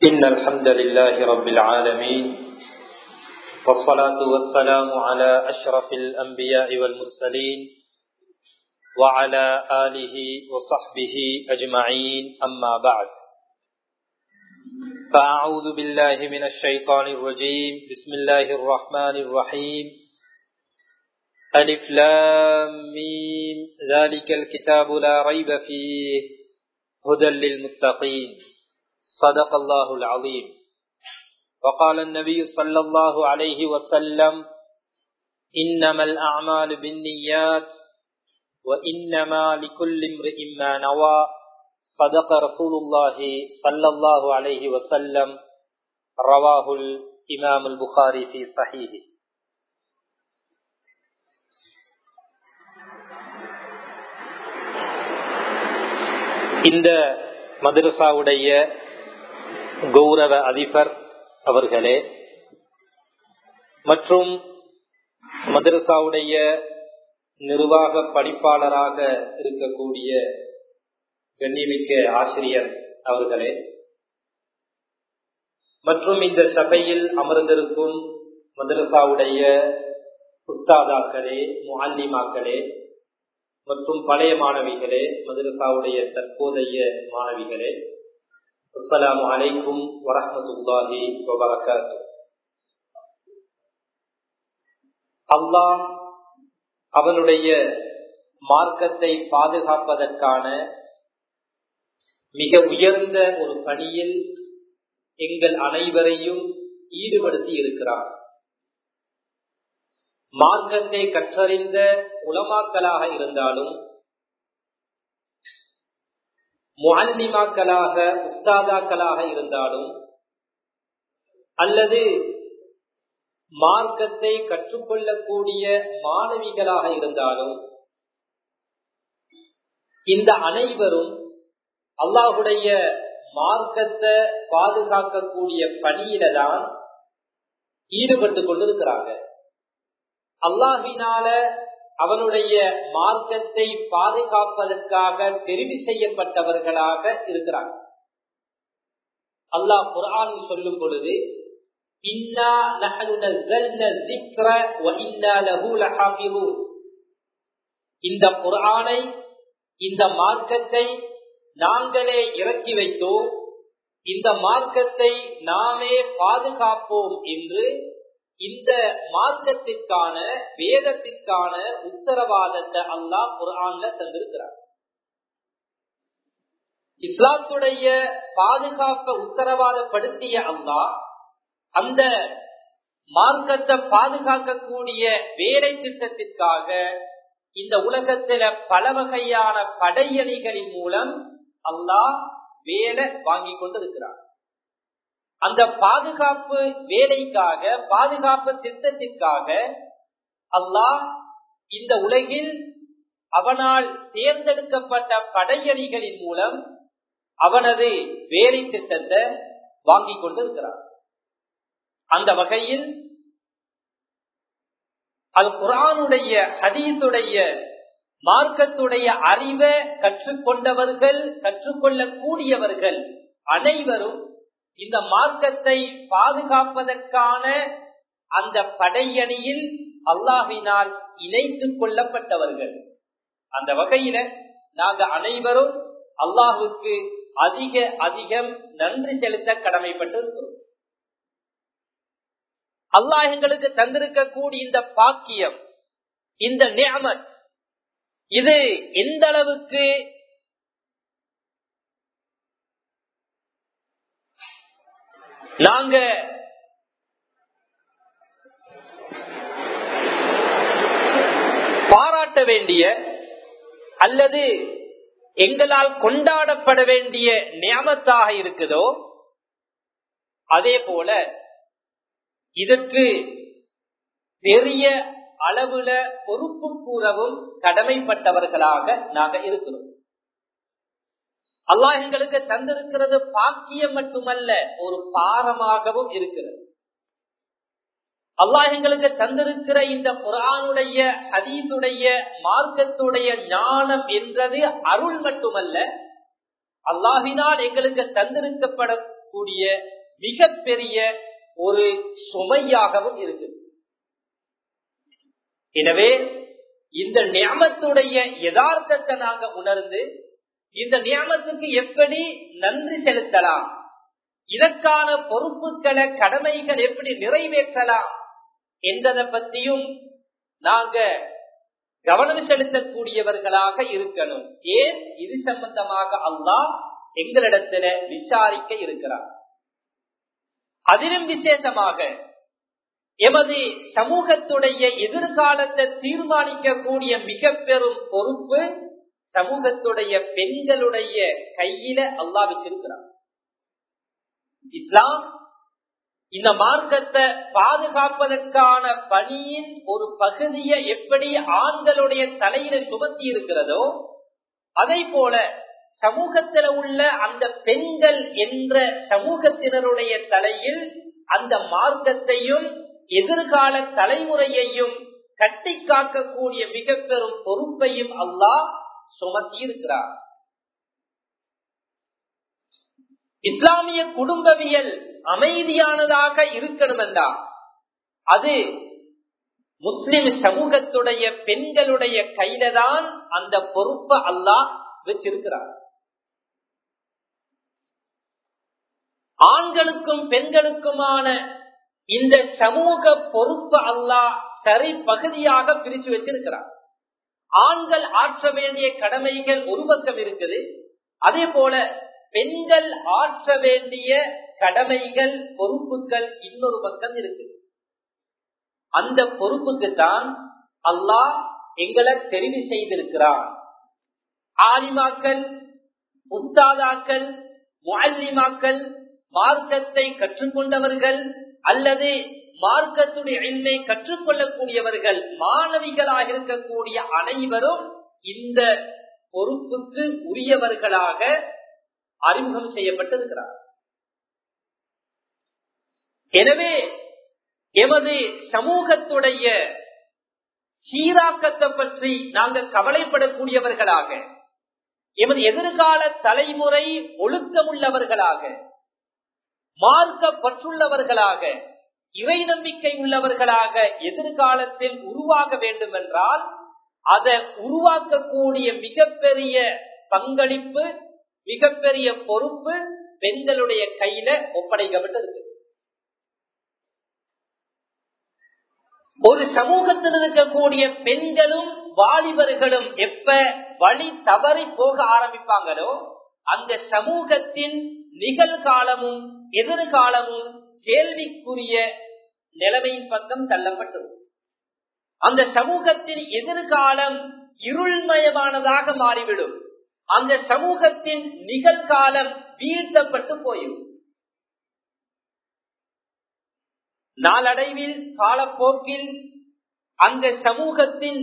إن الحمد لله رب العالمين والصلاة والسلام على أشرف الأنبياء والمرسلين وعلى آله وصحبه أجمعين أما بعد فأعوذ بالله من الشيطان الرجيم بسم الله الرحمن الرحيم ألف لام ميم ذلك الكتاب لا ريب فيه هدى للمتقين صدق الله العظيم وقال النبي صلى الله عليه وسلم إنما الأعمال بالنيات وإنما لكل امرئ ما نوى صدق رسول الله صلى الله عليه وسلم رواه الإمام البخاري في صحيحه இந்த மதரசாவுடைய கௌரவ அதிபர் அவர்களே மற்றும் மதரசாவுடைய நிர்வாக பணிப்பாளராக இருக்கக்கூடிய கண்ணியமிக்க ஆசிரியர் அவர்களே மற்றும் இந்த சபையில் அமர்ந்திருக்கும் மதரசாவுடைய உஸ்தாதாக்களே முல்லிமாக்களே மற்றும் பழைய மாணவிகளே மதரசாவுடைய தற்போதைய மாணவிகளே அஸ்லாம் அலைக்கும் வரமத்துல்லாஹி வபரகாத்து அல்லாஹ் அவனுடைய மார்க்கத்தை பாதுகாப்பதற்கான மிக உயர்ந்த ஒரு பணியில் எங்கள் அனைவரையும் ஈடுபடுத்தி இருக்கிறார் மார்க்கத்தை கற்றறிந்த உலமாக்களாக இருந்தாலும் முல்லிமாக்களாக உஸ்தாதாக்களாக இருந்தாலும் அல்லது மார்க்கத்தை கற்றுக்கொள்ளக்கூடிய மாணவிகளாக இருந்தாலும் இந்த அனைவரும் அல்லாஹுடைய மார்க்கத்தை பாதுகாக்கக்கூடிய பணியில தான் ஈடுபட்டு கொண்டிருக்கிறாங்க அல்லாஹினால அவனுடைய மார்க்கத்தை பாதுகாப்பதற்காக தெரிவு செய்யப்பட்டவர்களாக இருக்கிறாங்க அல்லாஹ் குரானில் சொல்லும் பொழுது இந்த குரானை இந்த மார்க்கத்தை நாங்களே இறக்கி வைத்தோம் இந்த மார்க்கத்தை நாமே பாதுகாப்போம் என்று இந்த மார்க்கத்திற்கான வேதத்திற்கான உத்தரவாதத்தை அல்லாஹ் குரான்ல தந்திருக்கிறார் இஸ்லாத்துடைய பாதுகாப்பை உத்தரவாதப்படுத்திய அல்லாஹ் அந்த மார்க்கத்தை பாதுகாக்கக்கூடிய வேலை திட்டத்திற்காக இந்த உலகத்தில பல வகையான படையணிகளின் மூலம் அல்லாஹ் வேலை வாங்கி கொண்டிருக்கிறார் அந்த பாதுகாப்பு வேலைக்காக பாதுகாப்பு திட்டத்திற்காக அல்லாஹ் இந்த உலகில் அவனால் தேர்ந்தெடுக்கப்பட்ட படையணிகளின் மூலம் அவனது வேலை திட்டத்தை வாங்கி கொண்டிருக்கிறார் அந்த வகையில் அது குரானுடைய ஹதீசுடைய மார்க்கத்துடைய அறிவை கற்றுக்கொண்டவர்கள் கற்றுக்கொள்ளக்கூடியவர்கள் அனைவரும் இந்த மார்க்கத்தை பாதுகாப்பதற்கான அந்த படையணியில் அல்லாஹினால் இணைத்துக் கொள்ளப்பட்டவர்கள் அந்த வகையில நாங்க அனைவரும் அல்லாஹுக்கு அதிக அதிகம் நன்றி செலுத்த கடமைப்பட்டு இருக்கிறோம் அல்லாஹ் எங்களுக்கு தந்திருக்கக்கூடிய இந்த பாக்கியம் இந்த நியமத் இது எந்த அளவுக்கு நாங்க பாராட்ட வேண்டிய அல்லது எங்களால் கொண்டாடப்பட வேண்டிய நியமத்தாக இருக்குதோ அதே போல இதற்கு பெரிய அளவுல பொறுப்பு கூறவும் கடமைப்பட்டவர்களாக நாங்க இருக்கிறோம் அல்லாஹ் எங்களுக்கு தந்திருக்கிறது பாக்கியம் மட்டுமல்ல ஒரு பாரமாகவும் இருக்கிறது அல்லாஹ் எங்களுக்கு தந்திருக்கிற இந்த குரானுடைய ஹதீசுடைய மார்க்கத்துடைய ஞானம் என்றது அருள் மட்டுமல்ல அல்லாஹினால் எங்களுக்கு தந்திருக்கப்படக்கூடிய மிகப்பெரிய ஒரு சுமையாகவும் இருக்கு எனவே இந்த நியமத்துடைய யதார்த்தத்தை நாங்க உணர்ந்து இந்த நியமத்துக்கு எப்படி நன்றி செலுத்தலாம் இதற்கான பொறுப்புகளை கடமைகள் எப்படி நிறைவேற்றலாம் என்பதை பற்றியும் நாங்க கவனம் செலுத்தக்கூடியவர்களாக இருக்கணும் ஏன் இது சம்பந்தமாக அல்லாஹ் எங்களிடத்துல விசாரிக்க இருக்கிறார் அதிலும் விசேஷமாக எமது சமூகத்துடைய எதிர்காலத்தை தீர்மானிக்கக்கூடிய மிக பெரும் பொறுப்பு சமூகத்துடைய பெண்களுடைய கையில அல்லா வச்சிருக்கிறார் இஸ்லாம் இந்த மார்க்கத்தை பாதுகாப்பதற்கான பணியின் ஒரு பகுதியை எப்படி ஆண்களுடைய தலையில சுமத்தி இருக்கிறதோ அதை போல சமூகத்தில் உள்ள அந்த பெண்கள் என்ற சமூகத்தினருடைய தலையில் அந்த மார்க்கத்தையும் எதிர்கால தலைமுறையையும் கட்டி காக்கக்கூடிய மிக பெரும் பொறுப்பையும் அல்லாஹ் சுமத்தி இருக்கிறார் இஸ்லாமிய குடும்பவியல் அமைதியானதாக இருக்கணும் என்றா அது முஸ்லிம் சமூகத்துடைய பெண்களுடைய கையில தான் அந்த பொறுப்பை அல்லாஹ் வச்சிருக்கிறார் ஆண்களுக்கும் பெண்களுக்குமான இந்த சமூக பொறுப்பு அல்லாஹ் சரி பகுதியாக பிரிச்சு வச்சிருக்கிறார் ஆண்கள் ஆற்ற வேண்டிய கடமைகள் ஒரு பக்கம் இருக்குது அதே போல பெண்கள் ஆற்ற வேண்டிய கடமைகள் பொறுப்புகள் இன்னொரு பக்கம் இருக்கு அந்த பொறுப்புக்கு தான் அல்லாஹ் எங்களை தெரிவு செய்திருக்கிறான் ஆலிமாக்கள் முஸ்தாதாக்கள் முல்லிமாக்கள் மார்க்கத்தை கற்றுக்கொண்டவர்கள் அல்லது மார்க்கத்துடைய எல்மை கற்றுக்கொள்ளக்கூடியவர்கள் மாணவிகளாக இருக்கக்கூடிய அனைவரும் இந்த பொறுப்புக்கு உரியவர்களாக அறிமுகம் செய்யப்பட்டிருக்கிறார் எனவே எமது சமூகத்துடைய சீராக்கத்தை பற்றி நாங்கள் கவலைப்படக்கூடியவர்களாக எமது எதிர்கால தலைமுறை ஒழுக்கமுள்ளவர்களாக மார்க்க பற்றுள்ளவர்களாக இறை நம்பிக்கை உள்ளவர்களாக எதிர்காலத்தில் உருவாக வேண்டும் என்றால் அதை உருவாக்கக்கூடிய மிகப்பெரிய பங்களிப்பு மிகப்பெரிய பொறுப்பு பெண்களுடைய கையில ஒப்படைக்கப்பட்டிருக்கு ஒரு சமூகத்தில் இருக்கக்கூடிய பெண்களும் வாலிபர்களும் எப்ப வழி தவறி போக ஆரம்பிப்பாங்களோ அந்த சமூகத்தின் நிகழ்காலமும் எதிர்காலமும் கேள்விக்குரிய நிலைமையின் பக்கம் தள்ளப்பட்டது அந்த சமூகத்தின் எதிர்காலம் இருள்மயமானதாக மாறிவிடும் அந்த சமூகத்தின் நிகழ்காலம் வீழ்த்தப்பட்டு போயிடும் நாளடைவில் காலப்போக்கில் அந்த சமூகத்தின்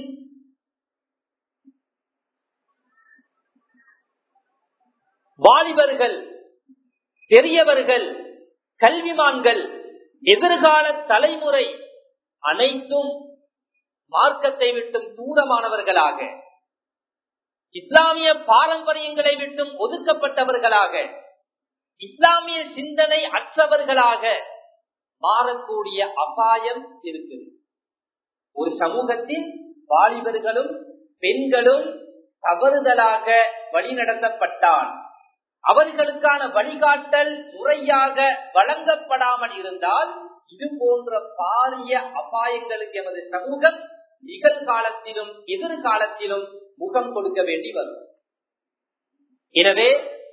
வாலிபர்கள் பெரியவர்கள் கல்விமான்கள் எதிர்கால தலைமுறை அனைத்தும் மார்க்கத்தை விட்டும் தூரமானவர்களாக இஸ்லாமிய பாரம்பரியங்களை விட்டும் ஒதுக்கப்பட்டவர்களாக இஸ்லாமிய சிந்தனை அற்றவர்களாக மாறக்கூடிய அபாயம் இருக்குது ஒரு சமூகத்தில் வாலிபர்களும் பெண்களும் தவறுதலாக வழிநடத்தப்பட்டால் அவர்களுக்கான வழிகாட்டல் முறையாக வழங்கப்படாமல் இருந்தால் இது போன்ற பாரிய அபாயங்களுக்கு எமது சமூகம் நிகழ்காலத்திலும் எதிர்காலத்திலும் முகம் கொடுக்க வேண்டி வரும் எனவே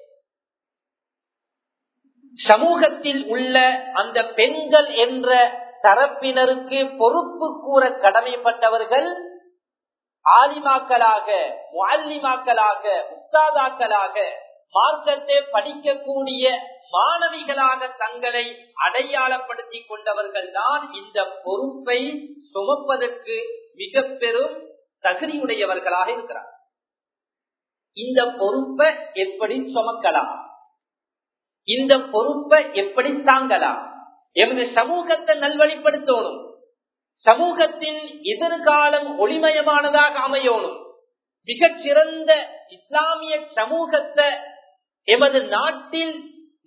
சமூகத்தில் உள்ள அந்த பெண்கள் என்ற தரப்பினருக்கு பொறுப்பு கூற கடமைப்பட்டவர்கள் ஆலிமாக்களாக முல்லிமாக்களாக உஸ்தாதாக்களாக மார்க்கத்தை படிக்கக்கூடிய மாணவிகளாக தங்களை அடையாளப்படுத்திக் கொண்டவர்கள் தான் இந்த பொறுப்பை சுமப்பதற்கு மிக பெரும் தகுதியுடையவர்களாக இருக்கிறார் இந்த பொறுப்பை எப்படி சுமக்கலாம் இந்த பொறுப்பை எப்படி தாங்கலாம் எமது சமூகத்தை நல்வழிப்படுத்தணும் சமூகத்தின் எதிர்காலம் ஒளிமயமானதாக அமையணும் மிகச் சிறந்த இஸ்லாமிய சமூகத்தை எமது நாட்டில்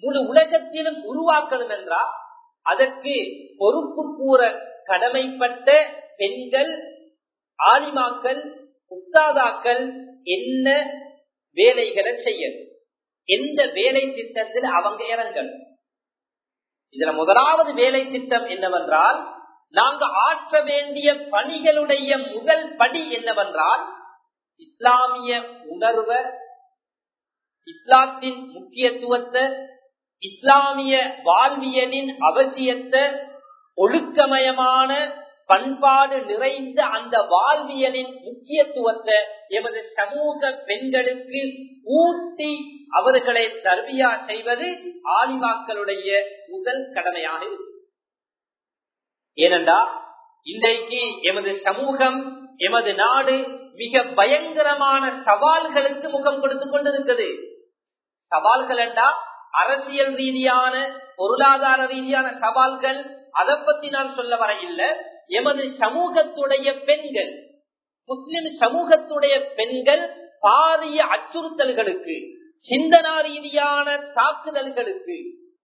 முழு உலகத்திலும் உருவாக்கணும் என்றால் அதற்கு பொறுப்பு கூற கடமைப்பட்ட பெண்கள் ஆலிமாக்கள் உஸ்தாதாக்கள் என்ன வேலைகளை செய்யணும் எந்த வேலை திட்டத்தில் அவங்க இறங்கணும் இதுல முதலாவது வேலை திட்டம் என்னவென்றால் நாங்க ஆற்ற வேண்டிய பணிகளுடைய முதல் படி என்னவென்றால் இஸ்லாமிய உணர்வை இஸ்லாத்தின் முக்கியத்துவத்தை இஸ்லாமிய வாழ்வியலின் அவசியத்தை ஒழுக்கமயமான பண்பாடு நிறைந்த அந்த வாழ்வியலின் முக்கியத்துவத்தை எமது சமூக பெண்களுக்கு ஊட்டி அவர்களை தர்பியா செய்வது ஆலிமாக்களுடைய முதல் கடமையாக இருக்கும் ஏனென்றா இன்றைக்கு எமது சமூகம் எமது நாடு மிக பயங்கரமான சவால்களுக்கு முகம் கொடுத்துக் கொண்டிருக்கிறது சவால்கள் என்றா அரசியல் ரீதியான பொருளாதார ரீதியான சவால்கள் அதை பத்தி நான் சொல்ல வர இல்லை எமது சமூகத்துடைய பெண்கள் முஸ்லிம் சமூகத்துடைய பெண்கள் பாரிய அச்சுறுத்தல்களுக்கு சிந்தனா ரீதியான தாக்குதல்களுக்கு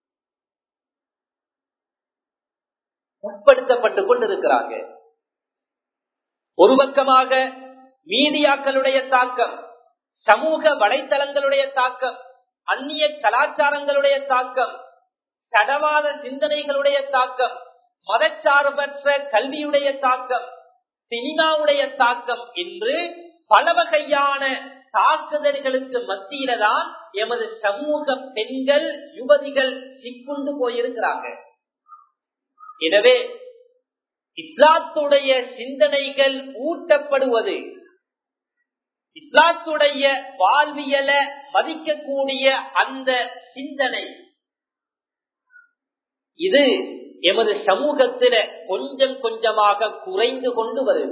உட்படுத்தப்பட்டுக் கொண்டிருக்கிறாங்க ஒரு பக்கமாக மீடியாக்களுடைய தாக்கம் சமூக வலைத்தளங்களுடைய தாக்கம் அந்நிய கலாச்சாரங்களுடைய தாக்கம் சடவாத சிந்தனைகளுடைய தாக்கம் மதச்சார்பற்ற கல்வியுடைய தாக்கம் சினிமாவுடைய தாக்கம் என்று பல வகையான தாக்குதல்களுக்கு மத்தியில தான் எமது சமூக பெண்கள் யுவதிகள் சிக்குண்டு போயிருக்கிறாங்க எனவே இஸ்லாத்துடைய சிந்தனைகள் ஊட்டப்படுவது இஸ்லாத்துடைய வாழ்வியல மதிக்கக்கூடிய அந்த சிந்தனை இது எமது சமூகத்தில கொஞ்சம் கொஞ்சமாக குறைந்து கொண்டு வருது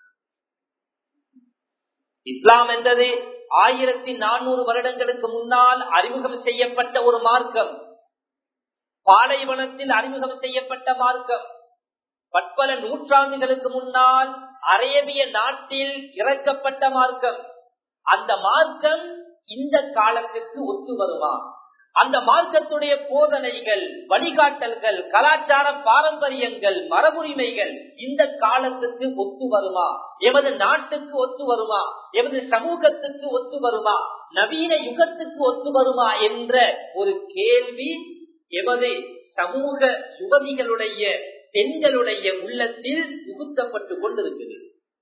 இஸ்லாம் என்பது ஆயிரத்தி நானூறு வருடங்களுக்கு முன்னால் அறிமுகம் செய்யப்பட்ட ஒரு மார்க்கம் பாலைவனத்தில் அறிமுகம் செய்யப்பட்ட மார்க்கம் பற்பல நூற்றாண்டுகளுக்கு முன்னால் அரேபிய நாட்டில் இறக்கப்பட்ட மார்க்கம் அந்த மார்க்கம் இந்த காலத்திற்கு ஒத்து வருமா அந்த மார்க்கத்துடைய போதனைகள் வழிகாட்டல்கள் கலாச்சார பாரம்பரியங்கள் மரபுரிமைகள் இந்த காலத்துக்கு ஒத்து வருமா எமது நாட்டுக்கு ஒத்து வருமா எமது சமூகத்துக்கு ஒத்து வருமா நவீன யுகத்துக்கு ஒத்து வருமா என்ற ஒரு கேள்வி எமது சமூக யுவதிகளுடைய பெண்களுடைய உள்ளத்தில் புகுத்தப்பட்டு கொண்டிருக்கிறது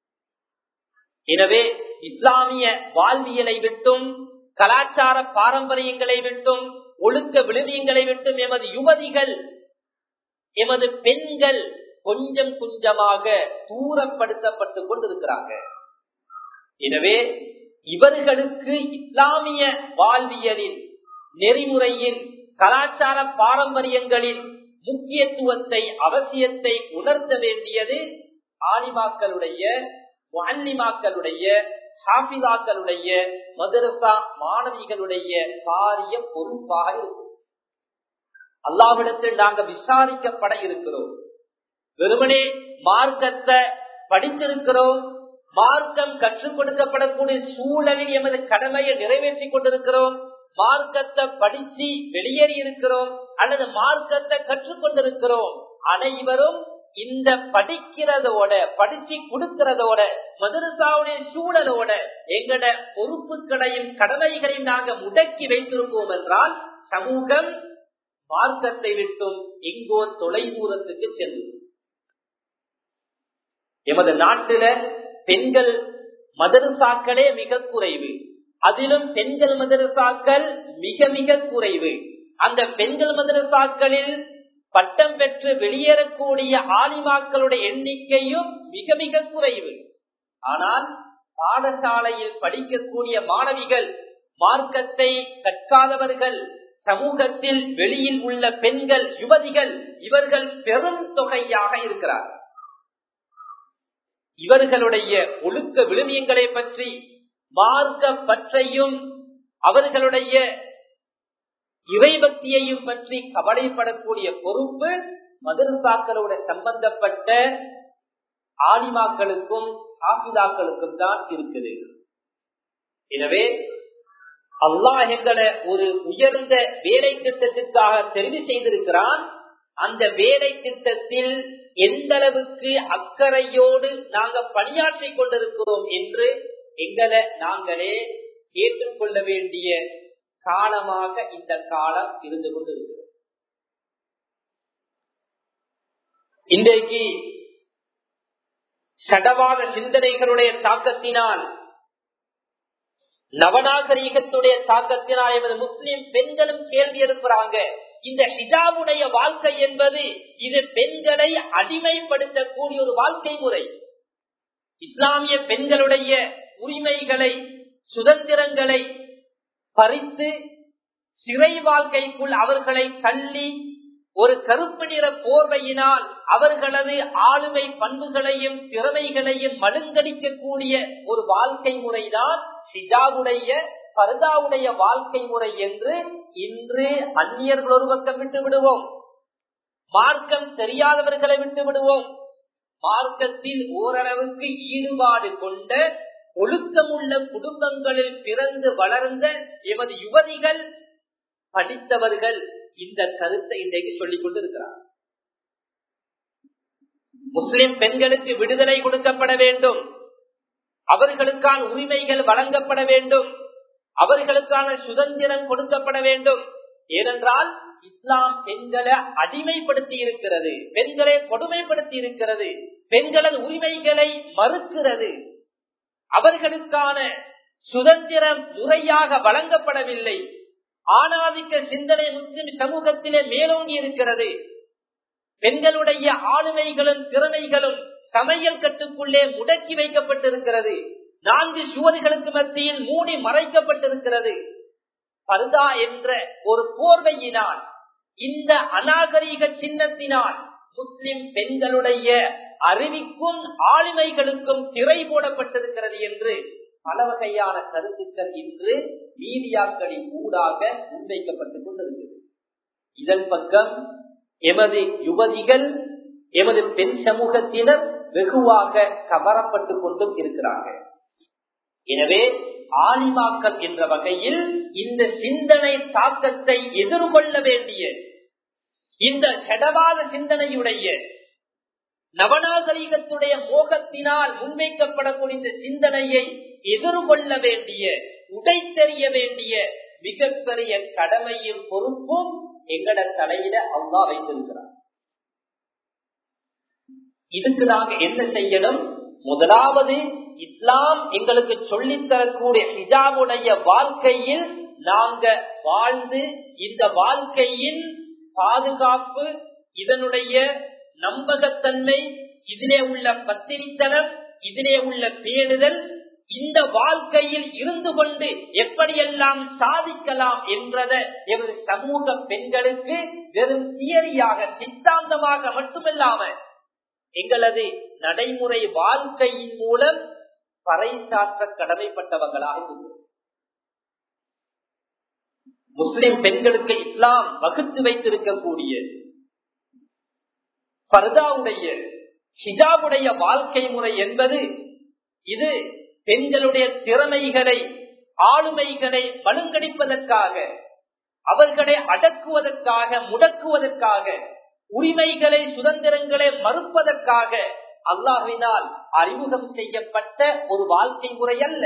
எனவே இஸ்லாமிய வாழ்வியலை விட்டும் கலாச்சார பாரம்பரியங்களை விட்டும் ஒழுக்க விழுமியங்களை விட்டும் எமது யுவதிகள் எமது பெண்கள் கொஞ்சம் கொஞ்சமாக தூரப்படுத்தப்பட்டு கொண்டிருக்கிறாங்க எனவே இவர்களுக்கு இஸ்லாமிய வாழ்வியலின் நெறிமுறையின் கலாச்சார பாரம்பரியங்களின் முக்கியத்துவத்தை அவசியத்தை உணர்த்த வேண்டியது ஆலிமாக்களுடைய வன்னிமாக்களுடைய ஹாபிதாக்களுடைய மதரசா மாணவிகளுடைய பாரிய பொறுப்பாக இருக்கும் அல்லாவிடத்தில் நாங்கள் விசாரிக்கப்பட இருக்கிறோம் வெறுமனே மார்க்கத்தை படித்திருக்கிறோம் மார்க்கம் கற்றுக் கொடுக்கப்படக்கூடிய சூழலில் எமது கடமையை நிறைவேற்றி கொண்டிருக்கிறோம் மார்க்கத்தை படிச்சு வெளியேறி இருக்கிறோம் அல்லது மார்க்கத்தை கற்றுக்கொண்டிருக்கிறோம் அனைவரும் இந்த படிக்கிறதோட படிச்சு கொடுக்கிறதோட மதரசாவுடைய சூழலோட எங்கட பொறுப்புகளையும் கடமைகளையும் நாங்க முடக்கி வைத்திருப்போம் என்றால் சமூகம் மார்க்கத்தை விட்டும் எங்கோ தொலை தூரத்துக்கு செல்லும் எமது நாட்டில பெண்கள் மதரசாக்களே மிக குறைவு அதிலும் பெண்கள் மதரசாக்கள் மிக மிக குறைவு அந்த பெண்கள் மதரசாக்களில் பட்டம் பெற்று வெளியேறக்கூடிய ஆலிமாக்களுடைய எண்ணிக்கையும் மிக மிக குறைவு ஆனால் பாடசாலையில் படிக்கக்கூடிய மாணவிகள் மார்க்கத்தை கற்காதவர்கள் சமூகத்தில் வெளியில் உள்ள பெண்கள் யுவதிகள் இவர்கள் பெரும் தொகையாக இருக்கிறார்கள் இவர்களுடைய ஒழுக்க விழுமியங்களை பற்றி மார்க்க பற்றையும் அவர்களுடைய இறைபக்தியையும் பற்றி கவலைப்படக்கூடிய பொறுப்பு மதரசாக்களோட சம்பந்தப்பட்ட ஆலிமாக்களுக்கும் சாப்பிதாக்களுக்கும் தான் இருக்குது எனவே அல்லாஹ் எங்களை ஒரு உயர்ந்த வேலை திட்டத்திற்காக தெரிவு செய்திருக்கிறான் அந்த வேலை திட்டத்தில் எந்த அளவுக்கு அக்கறையோடு நாங்க பணியாற்றி கொண்டிருக்கிறோம் என்று எங்களை நாங்களே கேட்டுக்கொள்ள வேண்டிய காலமாக இந்த காலம் இருந்து கொண்டிருக்கிறது இன்றைக்கு சடவாத சிந்தனைகளுடைய தாக்கத்தினால் நவநாகரீகத்துடைய தாக்கத்தினால் எமது முஸ்லிம் பெண்களும் கேள்வி எழுப்புறாங்க இந்த ஹிஜாபுடைய வாழ்க்கை என்பது இது பெண்களை அடிமைப்படுத்தக்கூடிய ஒரு வாழ்க்கை முறை இஸ்லாமிய பெண்களுடைய உரிமைகளை சுதந்திரங்களை பறித்து சிறை வாழ்க்கைக்குள் அவர்களை தள்ளி ஒரு கருப்பு நிற போர்வையினால் அவர்களது ஆளுமை பண்புகளையும் திறமைகளையும் மழுங்கடிக்கக்கூடிய ஒரு வாழ்க்கை முறைதான் ஹிஜாபுடைய பர்தாவுடைய வாழ்க்கை முறை என்று இன்று அந்நியர்கள் ஒரு பக்கம் விட்டு விடுவோம் மார்க்கம் தெரியாதவர்களை விட்டு விடுவோம் மார்க்கத்தில் ஓரளவுக்கு ஈடுபாடு கொண்ட ஒழுக்கமுள்ள குடும்பங்களில் பிறந்து வளர்ந்த எமது யுவதிகள் படித்தவர்கள் இந்த கருத்தை இன்றைக்கு சொல்லிக் கொண்டிருக்கிறார் முஸ்லிம் பெண்களுக்கு விடுதலை கொடுக்கப்பட வேண்டும் அவர்களுக்கான உரிமைகள் வழங்கப்பட வேண்டும் அவர்களுக்கான சுதந்திரம் கொடுக்கப்பட வேண்டும் ஏனென்றால் இஸ்லாம் பெண்களை அடிமைப்படுத்தி இருக்கிறது பெண்களை கொடுமைப்படுத்தி இருக்கிறது பெண்களது உரிமைகளை மறுக்கிறது அவர்களுக்கான சுதந்திரம் முறையாக வழங்கப்படவில்லை ஆணாதிக்க சிந்தனை முஸ்லிம் சமூகத்திலே மேலோங்கி இருக்கிறது பெண்களுடைய ஆளுமைகளும் திறமைகளும் சமையல் கட்டுக்குள்ளே முடக்கி வைக்கப்பட்டிருக்கிறது நான்கு சுவர்களுக்கு மத்தியில் மூடி மறைக்கப்பட்டிருக்கிறது பர்தா என்ற ஒரு போர்வையினால் இந்த அநாகரீக சின்னத்தினால் முஸ்லிம் பெண்களுடைய அறிவிக்கும் ஆளுமைகளுக்கும் திரை போடப்பட்டிருக்கிறது என்று பல வகையான கருத்துக்கள் இன்று மீடியாக்களின் ஊடாக முன்வைக்கப்பட்டுக் கொண்டிருக்கிறது இதன் பக்கம் எமது யுவதிகள் எமது பெண் சமூகத்தினர் வெகுவாக கவரப்பட்டுக் கொண்டும் இருக்கிறார்கள் எனவே ஆலிமாக்கள் என்ற வகையில் இந்த சிந்தனை தாக்கத்தை எதிர்கொள்ள வேண்டிய இந்த செடவாத சிந்தனையுடைய நவநாகரிகத்துடைய மோகத்தினால் முன்வைக்கப்படக்கூடிய இந்த சிந்தனையை எதிர்கொள்ள வேண்டிய உடைத்தெறிய வேண்டிய மிகப்பெரிய கடமையும் பொறுப்பும் எங்கட தலையில அவ்வா வைத்திருக்கிறார் இதுக்கு நாங்க என்ன செய்யணும் முதலாவது இஸ்லாம் எங்களுக்கு சொல்லித் தரக்கூடிய ஹிஜாபுடைய வாழ்க்கையில் நாங்க வாழ்ந்து இந்த வாழ்க்கையின் பாதுகாப்பு இதனுடைய நம்பகத்தன்மை இதிலே உள்ள பத்திரித்தனம் இதிலே உள்ள பேணுதல் இந்த வாழ்க்கையில் இருந்து கொண்டு எப்படியெல்லாம் சாதிக்கலாம் என்றத எமது சமூக பெண்களுக்கு வெறும் தியரியாக சித்தாந்தமாக மட்டுமில்லாம எங்களது நடைமுறை வாழ்க்கையின் மூலம் பறைசாற்ற கடமைப்பட்டவர்களாக இருக்கிறோம் முஸ்லிம் பெண்களுக்கு இஸ்லாம் வகுத்து வைத்திருக்கக்கூடிய பர்தாவுடைய ஹிஜாபுடைய வாழ்க்கை முறை என்பது இது பெண்களுடைய திறமைகளை ஆளுமைகளை மழுங்கடிப்பதற்காக அவர்களை அடக்குவதற்காக முடக்குவதற்காக உரிமைகளை சுதந்திரங்களை மறுப்பதற்காக அல்லாஹினால் அறிமுகம் செய்யப்பட்ட ஒரு வாழ்க்கை முறை அல்ல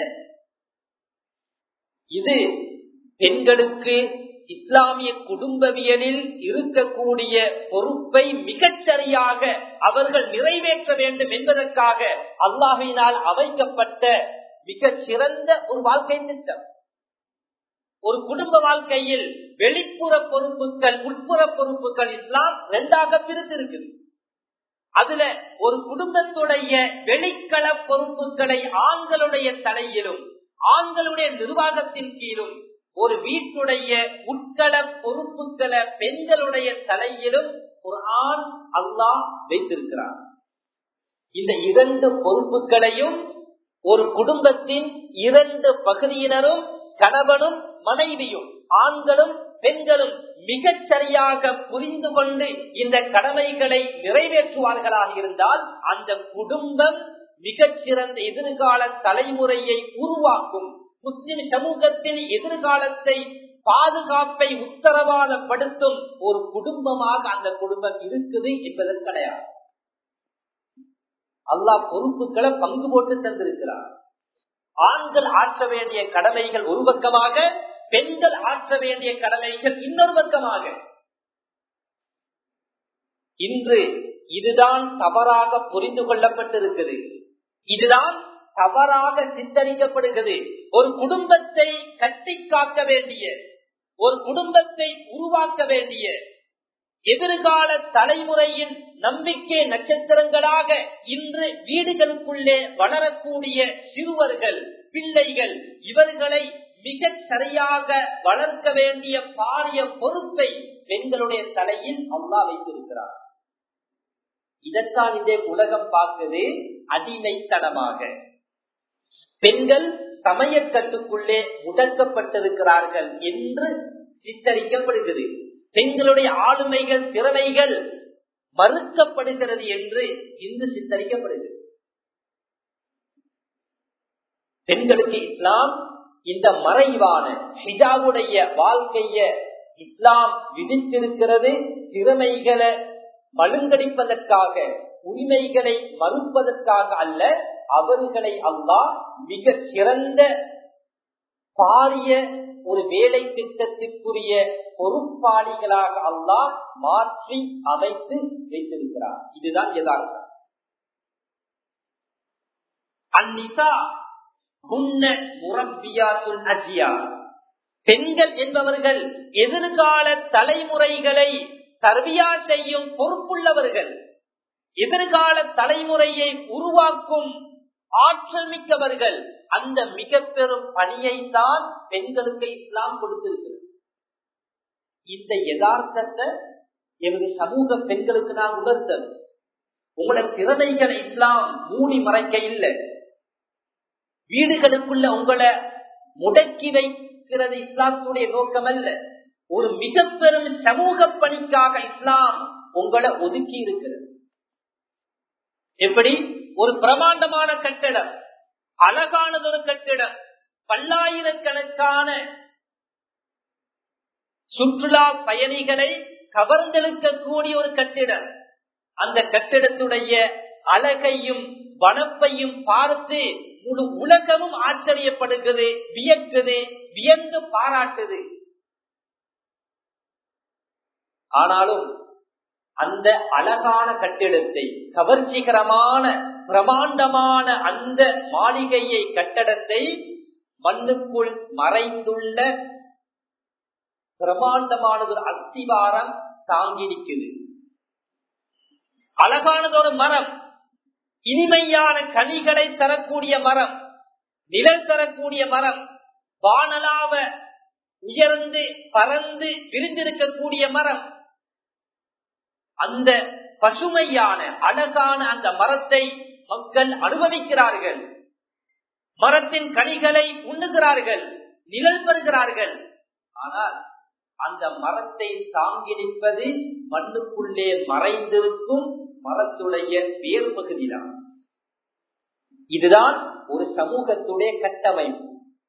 இது பெண்களுக்கு இஸ்லாமிய குடும்பவியலில் இருக்கக்கூடிய பொறுப்பை மிகச்சரியாக அவர்கள் நிறைவேற்ற வேண்டும் என்பதற்காக அல்லாஹினால் அமைக்கப்பட்ட மிக சிறந்த ஒரு வாழ்க்கை திட்டம் ஒரு குடும்ப வாழ்க்கையில் வெளிப்புற பொறுப்புகள் உட்புற பொறுப்புகள் இஸ்லாம் இரண்டாக பிரித்திருக்குது அதுல ஒரு குடும்பத்துடைய வெளிக்கள பொறுப்புகளை ஆண்களுடைய தலையிலும் ஆண்களுடைய நிர்வாகத்தின் கீழும் ஒரு வீட்டுடைய உட்கள பொறுப்புகளை பெண்களுடைய தலையிலும் ஒரு ஆண் அல்லாஹ் வைத்திருக்கிறார் இந்த இரண்டு பொறுப்புகளையும் ஒரு குடும்பத்தின் இரண்டு பகுதியினரும் கணவனும் மனைவியும் ஆண்களும் பெண்களும் மிகச் சரியாக புரிந்து கொண்டு இந்த கடமைகளை நிறைவேற்றுவார்களாக இருந்தால் அந்த குடும்பம் மிகச்சிறந்த எதிர்கால தலைமுறையை உருவாக்கும் முஸ்லிம் சமூகத்தின் எதிர்காலத்தை பாதுகாப்பை உத்தரவாதப்படுத்தும் ஒரு குடும்பமாக அந்த குடும்பம் இருக்குது என்பதற்கு கிடையாது அல்லாஹ் பொறுப்புகளை பங்கு போட்டு தந்திருக்கிறார் ஆண்கள் ஆற்ற வேண்டிய கடமைகள் ஒரு பக்கமாக பெண்கள் ஆற்ற வேண்டிய கடமைகள் இன்னொரு பக்கமாக இன்று இதுதான் தவறாக புரிந்து கொள்ளப்பட்டிருக்கிறது இதுதான் தவறாக சித்தரிக்கப்படுகிறது ஒரு குடும்பத்தை கட்டி காக்க வேண்டிய ஒரு குடும்பத்தை உருவாக்க வேண்டிய எதிர்கால தலைமுறையின் நம்பிக்கை நட்சத்திரங்களாக இன்று வீடுகளுக்குள்ளே வளரக்கூடிய சிறுவர்கள் பிள்ளைகள் இவர்களை மிக சரியாக வளர்க்க வேண்டிய பாரிய பொறுப்பை பெண்களுடைய தலையில் அல்லா வைத்திருக்கிறார் இதைத்தான் இந்த உலகம் பார்க்குது அடிமைத்தனமாக பெண்கள் சமயக்கட்டுக்குள்ளே முடக்கப்பட்டிருக்கிறார்கள் என்று சித்தரிக்கப்படுகிறது பெண்களுடைய ஆளுமைகள் திறமைகள் மறுக்கப்படுகிறது என்று இன்று சித்தரிக்கப்படுகிறது பெண்களுக்கு இஸ்லாம் இந்த மறைவான ஹிஜாவுடைய வாழ்க்கைய இஸ்லாம் விதித்திருக்கிறது திறமைகளை மழுங்கடிப்பதற்காக உரிமைகளை மறுப்பதற்காக அல்ல அவர்களை அல்லாஹ் மிக சிறந்த பாரிய ஒரு வேலை திட்டத்திற்குரிய பொறுப்பாளிகளாக அல்லாஹ் மாற்றி அமைத்து வைத்திருக்கிறார் இதுதான் யதார்த்தம் அந்நிசா முன்ன முரப்பியாத்துல் அஜியா பெண்கள் என்பவர்கள் எதிர்கால தலைமுறைகளை தர்பியா செய்யும் பொறுப்புள்ளவர்கள் எதிர்கால தலைமுறையை உருவாக்கும் ஆற்றல் மிக்கவர்கள் அந்த மிக பெரும் பணியை தான் பெண்களுக்கு இஸ்லாம் கொடுத்திருக்கிறது இந்த யதார்த்தத்தை எமது சமூக பெண்களுக்கு நான் உணர்த்தல் உங்களோட திறமைகளை இஸ்லாம் மூடி மறைக்க இல்லை வீடுகளுக்குள்ள உங்களை முடக்கி வைக்கிறது இஸ்லாத்துடைய நோக்கம் அல்ல ஒரு மிக பெரும் சமூக பணிக்காக இஸ்லாம் உங்களை ஒதுக்கி இருக்கிறது எப்படி ஒரு பிரமாண்டமான கட்டிடம் அழகானது ஒரு கட்டிடம் பல்லாயிரக்கணக்கான சுற்றுலா பயணிகளை கவர்ந்தெழுக்கக்கூடிய ஒரு கட்டிடம் அந்த கட்டிடத்துடைய அழகையும் வனப்பையும் பார்த்து முழு உலகமும் ஆச்சரியப்படுகிறது வியக்குது வியந்து பாராட்டுது ஆனாலும் அந்த அழகான கட்டிடத்தை கவர்ச்சிகரமான பிரமாண்டமான அந்த மாளிகையை கட்டடத்தை மண்ணுக்குள் மறைந்துள்ள பிரமாண்டமானது ஒரு அஸ்திவாரம் தாங்கி நிற்குது அழகானது ஒரு மரம் இனிமையான கனிகளை தரக்கூடிய மரம் நிழல் தரக்கூடிய மரம் வானலாவ உயர்ந்து பறந்து விரிந்திருக்கக்கூடிய மரம் அந்த பசுமையான அழகான அந்த மரத்தை மக்கள் அனுபவிக்கிறார்கள் மரத்தின் கனிகளை உண்ணுகிறார்கள் நிழல் பெறுகிறார்கள் ஆனால் அந்த மரத்தை தாங்கி நிற்பது மண்ணுக்குள்ளே மறைந்திருக்கும் மரத்துடைய வேறு பகுதிதான் இதுதான் ஒரு சமூகத்துடைய கட்டமைப்பு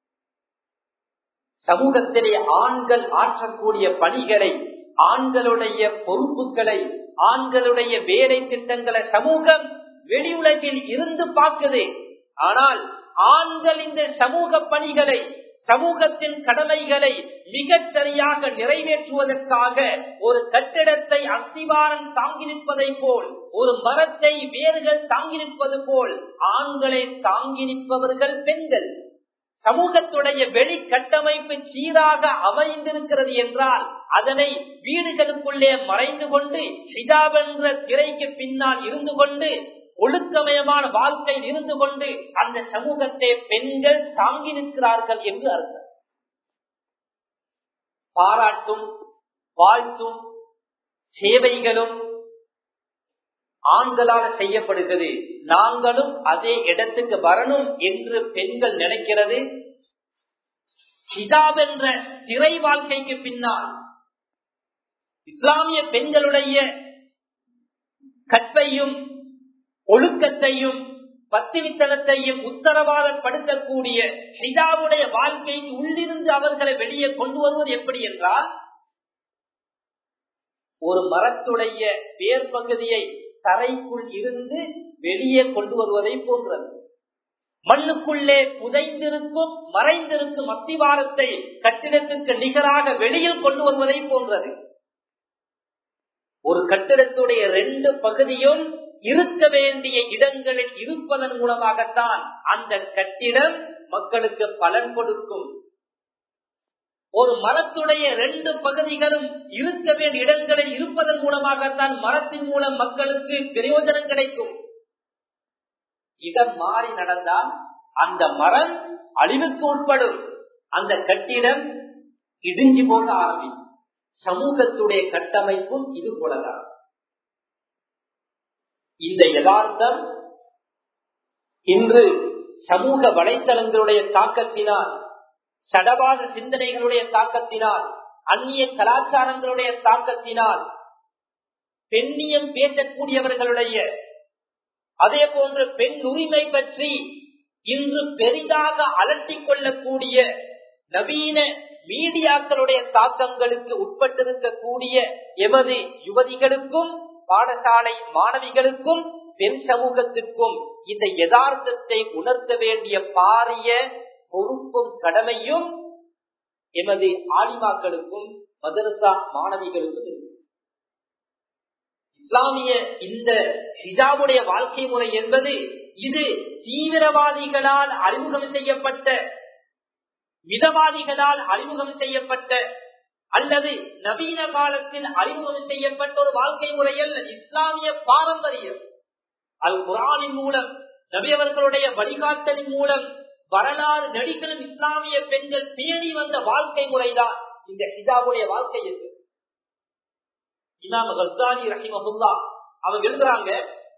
சமூகத்திலே ஆண்கள் ஆற்றக்கூடிய பணிகளை ஆண்களுடைய பொறுப்புகளை ஆண்களுடைய வேலை திட்டங்களை சமூகம் வெளி உலகில் இருந்து பார்க்குது ஆனால் ஆண்கள் இந்த சமூக பணிகளை சமூகத்தின் கடமைகளை மிகச் சரியாக நிறைவேற்றுவதற்காக ஒரு கட்டிடத்தை அஸ்திவாரம் தாங்கி நிற்பதை போல் ஒரு மரத்தை வேர்கள் தாங்கி நிற்பது போல் ஆண்களை தாங்கி நிற்பவர்கள் பெண்கள் சமூகத்துடைய வெளி கட்டமைப்பு சீராக அமைந்திருக்கிறது என்றால் அதனை வீடுகளுக்குள்ளே மறைந்து கொண்டு ஹிஜாப் என்ற திரைக்கு பின்னால் இருந்து கொண்டு ஒழுக்கமயமான வாழ்க்கையில் இருந்து கொண்டு அந்த சமூகத்தை பெண்கள் தாங்கி நிற்கிறார்கள் என்று அர்த்தம் பாராட்டும் வாழ்த்தும் சேவைகளும் ஆண்களால் செய்யப்படுகிறது நாங்களும் அதே இடத்துக்கு வரணும் என்று பெண்கள் நினைக்கிறது ஹிஜாப் என்ற திரை வாழ்க்கைக்கு பின்னால் இஸ்லாமிய பெண்களுடைய கற்பையும் ஒழுக்கத்தையும் பத்தினித்தனத்தையும் உத்தரவாதப்படுத்தக்கூடிய ஹிஜாவுடைய வாழ்க்கையின் உள்ளிருந்து அவர்களை வெளியே கொண்டு வருவது எப்படி என்றால் ஒரு மரத்துடைய வேர் பகுதியை தரைக்குள் இருந்து வெளியே கொண்டு வருவதை போன்றது மண்ணுக்குள்ளே புதைந்திருக்கும் மறைந்திருக்கும் அத்திவாரத்தை கட்டிடத்திற்கு நிகராக வெளியில் கொண்டு வருவதை போன்றது ஒரு கட்டிடத்துடைய ரெண்டு பகுதியும் இருக்க வேண்டிய இடங்களில் இருப்பதன் மூலமாகத்தான் அந்த கட்டிடம் மக்களுக்கு பலன் கொடுக்கும் ஒரு மரத்துடைய ரெண்டு பகுதிகளும் இருக்க வேண்டிய இடங்களில் இருப்பதன் மூலமாகத்தான் மரத்தின் மூலம் மக்களுக்கு பிரயோஜனம் கிடைக்கும் இடம் மாறி நடந்தால் அந்த மரம் அழிவுக்கு உட்படும் அந்த கட்டிடம் இடிஞ்சு போக ஆரம்பிக்கும் சமூகத்துடைய கட்டமைப்பும் இது போலதான் இந்த யதார்த்தம் இன்று சமூக வலைத்தளங்களுடைய தாக்கத்தினால் சடவாத சிந்தனைகளுடைய தாக்கத்தினால் அந்நிய கலாச்சாரங்களுடைய தாக்கத்தினால் பெண்ணியம் பேசக்கூடியவர்களுடைய அதே போன்று பெண் உரிமை பற்றி இன்று பெரிதாக அலட்டிக் கொள்ளக்கூடிய நவீன மீடியாக்களுடைய தாக்கங்களுக்கு உட்பட்டிருக்கக்கூடிய எமது யுவதிகளுக்கும் பாடசாலை மாணவிகளுக்கும் பெண் சமூகத்திற்கும் இந்த யதார்த்தத்தை உணர்த்த வேண்டிய பாரிய பொறுப்பும் கடமையும் எமது ஆலிமாக்களுக்கும் மதரசா மாணவிகளுக்கும் இருக்கு இஸ்லாமிய இந்த ஹிஜாபுடைய வாழ்க்கை முறை என்பது இது தீவிரவாதிகளால் அறிமுகம் செய்யப்பட்ட மிதவாதிகளால் அறிமுகம் செய்யப்பட்ட அல்லது நவீன காலத்தில் அறிமுகம் செய்யப்பட்ட ஒரு வாழ்க்கை முறையில் இஸ்லாமிய பாரம்பரியம் அல் குரானின் மூலம் நபியவர்களுடைய வழிகாட்டலின் மூலம் வரலாறு நடிகளும் இஸ்லாமிய பெண்கள் பேணி வந்த வாழ்க்கை முறைதான் இந்த ஹிஜாபுடைய வாழ்க்கை என்று இமாம் கஸ்தானி ரஹிமஹுல்லா அவங்க எழுதுறாங்க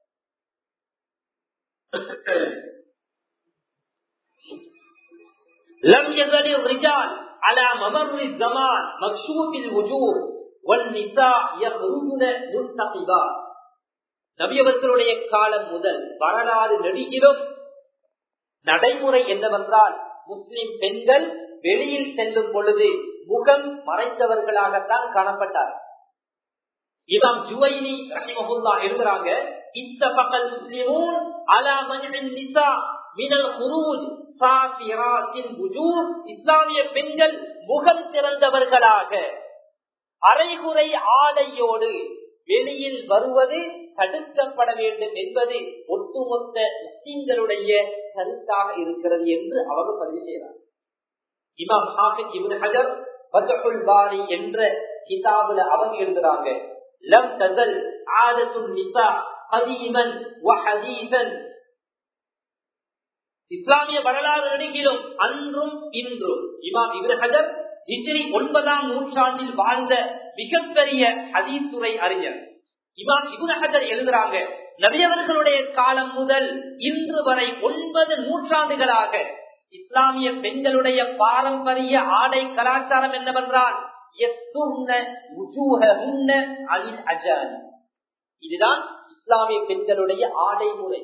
لم يزل الرجال على ممر الزمان مكشوف الوجوه والنساء يخرجن مستقبات நபியவர்களுடைய காலம் முதல் வரலாறு நெடுகிலும் நடைமுறை என்னவென்றால் முஸ்லிம் பெண்கள் வெளியில் செல்லும் பொழுது முகம் மறைத்தவர்களாகத்தான் காணப்பட்டார் இமாம் ஜுவைனி ரஹிமஹுல்லா எழுதுறாங்க இத்தபகல் முஸ்லிமூன் அலா மஜ்இன் நிசா மினல் குரூஜ் சாஃபிராத்தின் வுஜூஹ் இஸ்லாமிய பெண்கள் முகம் திறந்தவர்களாக அரைகுறை ஆடையோடு வெளியில் வருவது தடுக்கப்பட வேண்டும் என்பது ஒட்டுமொத்த முஸ்லிம்களுடைய கருத்தாக இருக்கிறது என்று அவர் பதிவு செய்கிறார் இமாம் ஹாஃபித் இப்னு ஹஜர் ஃபத்ஹுல் பாரி என்ற கிதாபுல அவங்க எழுதுறாங்க லம் தஸல் ஆதத்துன் நிசா கதீமன் வ ஹதீஸன் இஸ்லாமிய வரலாறு நெடுங்கிலும் அன்றும் இன்றும் இமாம் இப்னு ஹஜர் ஹிஜ்ரி ஒன்பதாம் நூற்றாண்டில் வாழ்ந்த மிகப்பெரிய ஹதீத்துறை அறிஞர் இமாம் இபுன் ஹஜர் எழுதுறாங்க நபியவர்களுடைய காலம் முதல் இன்று வரை ஒன்பது நூற்றாண்டுகளாக இஸ்லாமிய பெண்களுடைய பாரம்பரிய ஆடை கலாச்சாரம் என்னவென்றால் இதுதான் இஸ்லாமிய பெண்களுடைய ஆடை முறை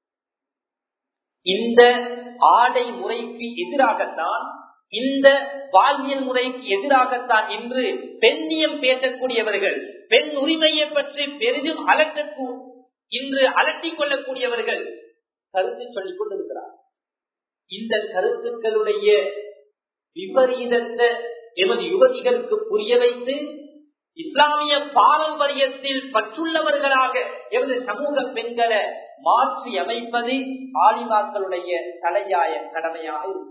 இந்த ஆடை முறைக்கு எதிராகத்தான் இந்த வாழ்வியல் முறைக்கு எதிராகத்தான் இன்று பெண்ணியம் பேசக்கூடியவர்கள் பெண் உரிமையை பற்றி பெரிதும் அலட்டக்கூ இன்று அலட்டிக் கொள்ளக்கூடியவர்கள் கருத்து சொல்லிக் கொண்டிருக்கிறார் இந்த கருத்துக்களுடைய விபரீதத்தை எமது யுவதிகளுக்கு புரிய வைத்து இஸ்லாமிய பாரம்பரியத்தில் பற்றுள்ளவர்களாக எமது சமூக பெண்களை மாற்றி அமைப்பது ஆலிமாக்களுடைய தலையாய கடமையாக இருக்கும்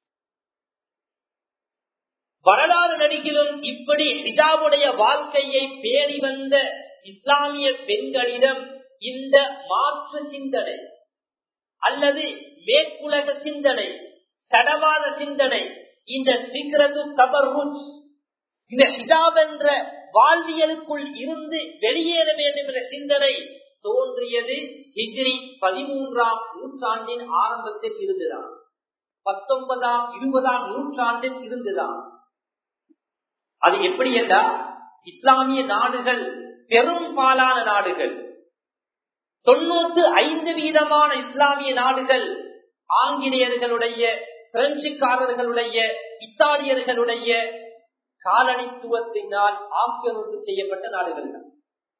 வரலாறு நடிகிலும் இப்படி ஹிஜாபுடைய வாழ்க்கையை பேணி வந்த இஸ்லாமிய பெண்களிடம் இந்த மாற்று சிந்தனை அல்லது மேற்குலக சிந்தனை சடவாத சிந்தனை இந்த சிக்ரது தபர்ருஜ் இந்த ஹிஜாப் என்ற வாழ்வியலுக்குள் இருந்து வெளியேற வேண்டும் என்ற சிந்தனை தோன்றியது ஹிஜ்ரி பதிமூன்றாம் நூற்றாண்டின் ஆரம்பத்தில் இருந்துதான் பத்தொன்பதாம் இருபதாம் நூற்றாண்டில் இருந்துதான் அது எப்படி என்றால் இஸ்லாமிய நாடுகள் பெரும்பாலான நாடுகள் தொண்ணூத்தி ஐந்து வீதமான இஸ்லாமிய நாடுகள் ஆங்கிலேயர்களுடைய பிரெஞ்சுக்காரர்களுடைய இத்தாலியர்களுடைய காலனித்துவத்தினால் ஆக்கிரமிப்பு செய்யப்பட்ட நாடுகள் தான்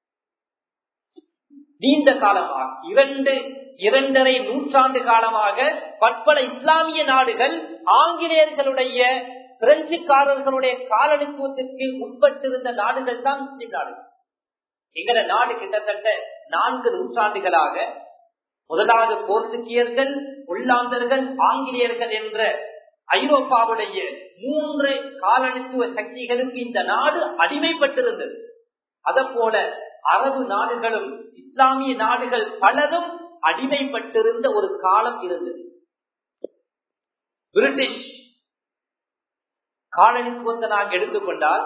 நீண்ட காலமாக இரண்டு இரண்டரை நூற்றாண்டு காலமாக பற்பல இஸ்லாமிய நாடுகள் ஆங்கிலேயர்களுடைய பிரெஞ்சுக்காரர்களுடைய காலனித்துவத்திற்கு உட்பட்டிருந்த நாடுகள் தான் முஸ்லிம் நாடுகள் எங்கட நாடு கிட்டத்தட்ட நான்கு நூற்றாண்டுகளாக முதலாவது போர்த்துகியர்கள் உள்ளாந்தர்கள் ஆங்கிலேயர்கள் என்ற ஐரோப்பாவுடைய மூன்று காலனித்துவ சக்திகளுக்கு இந்த நாடு அடிமைப்பட்டிருந்தது அத போல அரபு நாடுகளும் இஸ்லாமிய நாடுகள் பலரும் அடிமைப்பட்டிருந்த ஒரு காலம் இருந்தது பிரிட்டிஷ் காலனித்துவத்தை நாங்கள் எடுத்துக்கொண்டால்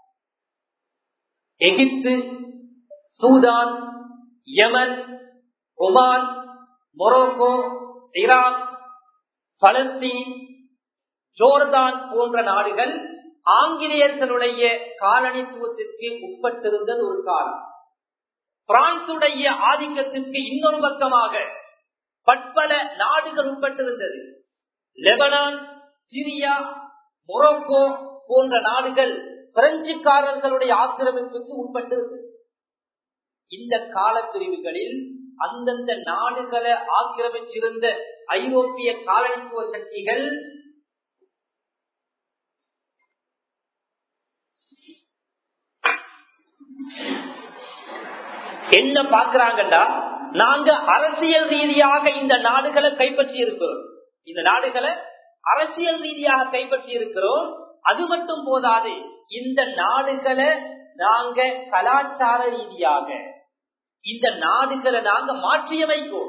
Egypt Sudan Yemen Oman Morocco Iraq Palestine Jordan போன்ற நாடுகள் ஆங்கிலேயர்களுடைய காலனித்துவத்திற்கு உட்பட்டிருந்தது ஒரு காலம் பிரான்சுடைய ஆதிக்கத்திற்கு இன்னொரு பக்கமாக பற்பல நாடுகள் உட்பட்டிருந்தது லெபனான் சிரியா மொரோக்கோ போன்ற நாடுகள் பிரெஞ்சுக்காரர்களுடைய ஆக்கிரமிப்புக்கு உட்பட்டிருந்தது இந்த காலப்பிரிவுகளில் அந்தந்த நாடுகளை ஆக்கிரமிச்சிருந்த ஐரோப்பிய காலனித்துவ சக்திகள் என்ன பாக்குறாங்கடா நாங்க அரசியல் ரீதியாக இந்த நாடுகளை கைப்பற்றி இருக்கிறோம் இந்த நாடுகளை அரசியல் ரீதியாக கைப்பற்றி இருக்கிறோம் அது மட்டும் போதாது இந்த நாடுகளை நாங்க கலாச்சார ரீதியாக இந்த நாடுகளை நாங்க மாற்றியமைப்போம்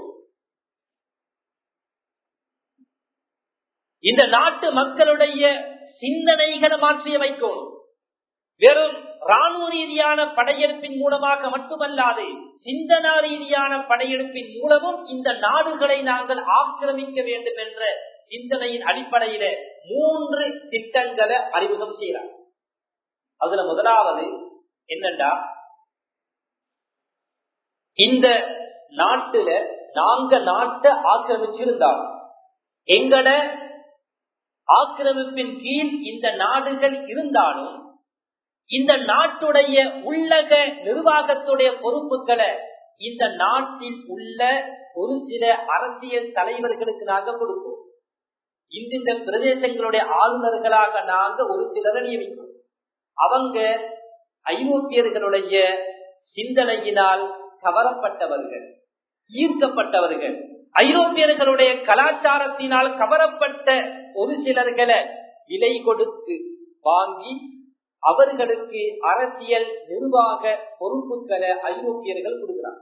இந்த நாட்டு மக்களுடைய சிந்தனைகளை மாற்றியமைக்கும் வெறும் ராணுவ ரீதியான படையெடுப்பின் மூலமாக மட்டுமல்லாது சிந்தனா ரீதியான படையெடுப்பின் மூலமும் இந்த நாடுகளை நாங்கள் ஆக்கிரமிக்க வேண்டும் என்ற சிந்தனையின் அடிப்படையில மூன்று திட்டங்களை அறிமுகம் செய்யறார் அதுல முதலாவது என்னண்டா இந்த நாட்டுல நாங்க நாட்டை ஆக்கிரமிச்சிருந்தால் எங்கட ஆக்கிரமிப்பின் கீழ் இந்த நாடுகள் இருந்தாலும் இந்த நாட்டுடைய உள்ளக நிர்வாகத்துடைய பொறுப்புகளை இந்த நாட்டில் உள்ள ஒரு சில அரசியல் தலைவர்களுக்கு நாங்க கொடுப்போம் இந்த பிரதேசங்களுடைய ஆளுநர்களாக நாங்க ஒரு சிலரை நியமிக்கிறோம் அவங்க ஐரோப்பியர்களுடைய சிந்தனையினால் கவரப்பட்டவர்கள் ஈர்க்கப்பட்டவர்கள் ஐரோப்பியர்களுடைய கலாச்சாரத்தினால் கவரப்பட்ட ஒரு சிலர்களை விலை கொடுத்து வாங்கி அவர்களுக்கு அரசியல் நிர்வாக பொறுப்புகளை ஐரோப்பியர்கள் கொடுக்கிறார்